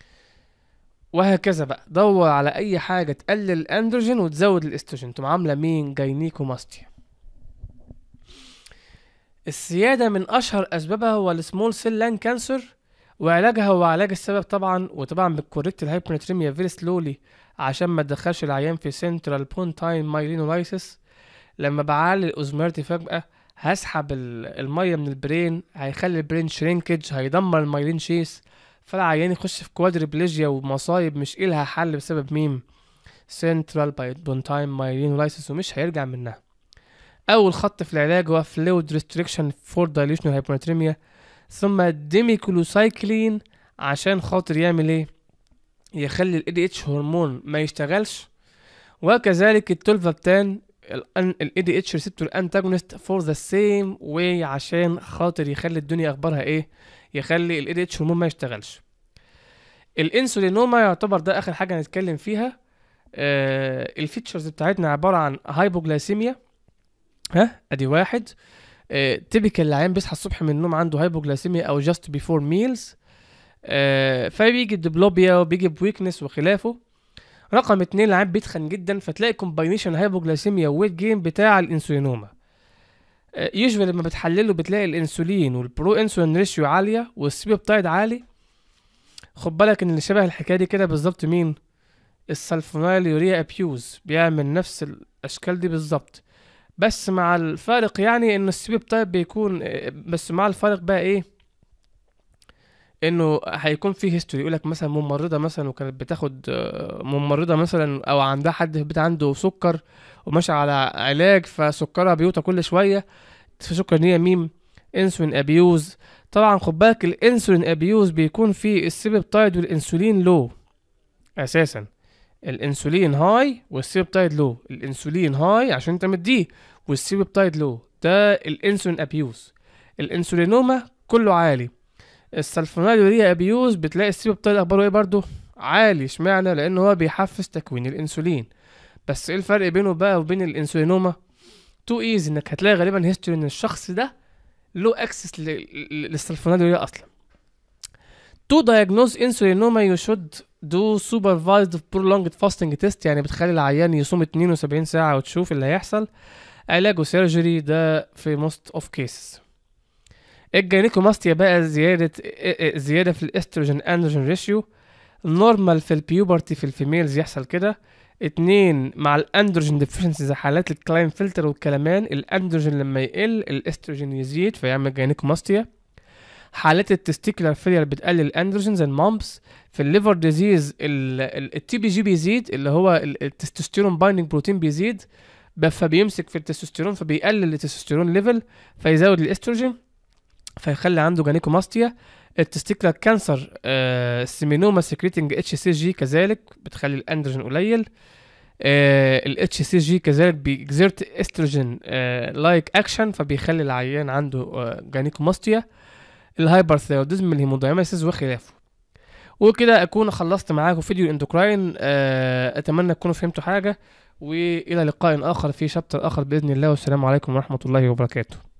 وهكذا بقى دور على اي حاجة تقلل الاندروجين وتزود الاستروجين تقوم عاملة مين جاينيكوماستيا السيادة من أشهر أسبابها هو السمول سيل لان كانسر وعلاجها هو علاج السبب طبعا وطبعا بالكوريكت الهايبرنتريميا فيري سلولي عشان ما تدخلش العيان في سنترال بونتاين مايلينولايسيس لما بعلي الأوزمارتي فجأة هسحب ال- المية من البرين هيخلي البرين شرينكج هيدمر المايلين شيس فالعيان يخش في كوادريبليجيا ومصايب مش إلها حل بسبب مين سنترال بونتاين مايلينولايسيس ومش هيرجع منها اول خط في العلاج هو فلويد ريستريكشن فور دايليشنال هايبرناتريميا ثم ديميكلوسايكلين عشان خاطر يعمل ايه يخلي ال ADH هرمون ما يشتغلش وكذلك التولفابتان ال ADH ريسبتور انتاجونست فور ذا سيم واي عشان خاطر يخلي الدنيا اخبارها ايه يخلي ال ADH هرمون ما يشتغلش الانسولينوما يعتبر ده اخر حاجه نتكلم فيها آه الفيتشرز بتاعتنا عباره عن هايبوجلايسيميا ها ادي واحد آه تيبيكال العيان بيصحى الصبح من النوم عنده هايبوجلايسيميا او جاست بيفور ميلز آه فبيجي بدبلوبيا وبيجي بويكنس وخلافه رقم اتنين العيان بيتخن جدا فتلاقي كومباينيشن هايبوجلايسيميا وويت جين بتاع الانسولينوما يوجوال لما بتحلله بتلاقي الانسولين والبرو انسولين ريشيو عاليه والسيبيوبتايد عالي خد بالك ان اللي شبه الحكايه دي كده بالظبط مين السلفونايل يوريا ابيوز بيعمل نفس الاشكال دي بالظبط بس مع الفارق يعني ان السبيب تايب بيكون بس مع الفارق بقى ايه انه هيكون في هيستوري يقولك مثلا ممرضه مثلا وكانت بتاخد آه، ممرضه مثلا او عندها حد في البيت عنده سكر وماشي على علاج فسكرها بيوطى كل شويه في سكر ان هي ميم انسولين ابيوز طبعا خد بالك الانسولين ابيوز بيكون فيه السيبيبتايد والانسولين لو اساسا الانسولين هاي والسيبيبتايد لو الانسولين هاي عشان انت مديه والسيبيبتايد لو ده الانسولين ابيوز الانسولينوما كله عالي السلفونيلوريا ابيوز بتلاقي السيبيبتايد اخباره ايه برضو عالي اشمعنى لان هو بيحفز تكوين الانسولين بس ايه الفرق بينه بقى وبين الانسولينوما تو ايزي انك هتلاقي غالبا هيستوري ان الشخص ده له اكسس للسلفونيلوريا اصلا to diagnose insulinoma you should do supervised prolonged fasting test يعني بتخلي العيان يصوم 72 ساعة وتشوف اللي هيحصل علاجه سيرجري ده في most of cases الجينيكوماستيا بقى زيادة زيادة في الاستروجين اندروجين ريشيو نورمال في البيوبرتي في الفيميلز يحصل كده اتنين مع الاندروجين ديفيشنسي زي حالات الكلاين فلتر والكلمان الاندروجين لما يقل الاستروجين يزيد فيعمل جينيكوماستيا حالات التستيكولار فيلير بتقلل الاندروجين زي المامبس في الليفر ديزيز التي بي جي بيزيد اللي هو ال- التستوستيرون بايندينج بروتين بيزيد ب- فبيمسك في التستوستيرون فبيقلل التستوستيرون ليفل فيزود الاستروجين فيخلي عنده جانيكوماستيا التستيكولار كانسر آه السيمينوما سكريتنج اتش سي جي كذلك بتخلي الاندروجين قليل الاتش سي جي كذلك بيكزرت استروجين لايك اكشن فبيخلي العيان عنده آه جانيكوماستيا الهايبرثيروديزم الهيمودايماسيس وخلافه وكده اكون خلصت معاكم فيديو الاندوكراين آه، اتمنى تكونوا فهمتوا حاجه والى لقاء اخر في شابتر اخر باذن الله والسلام عليكم ورحمه الله وبركاته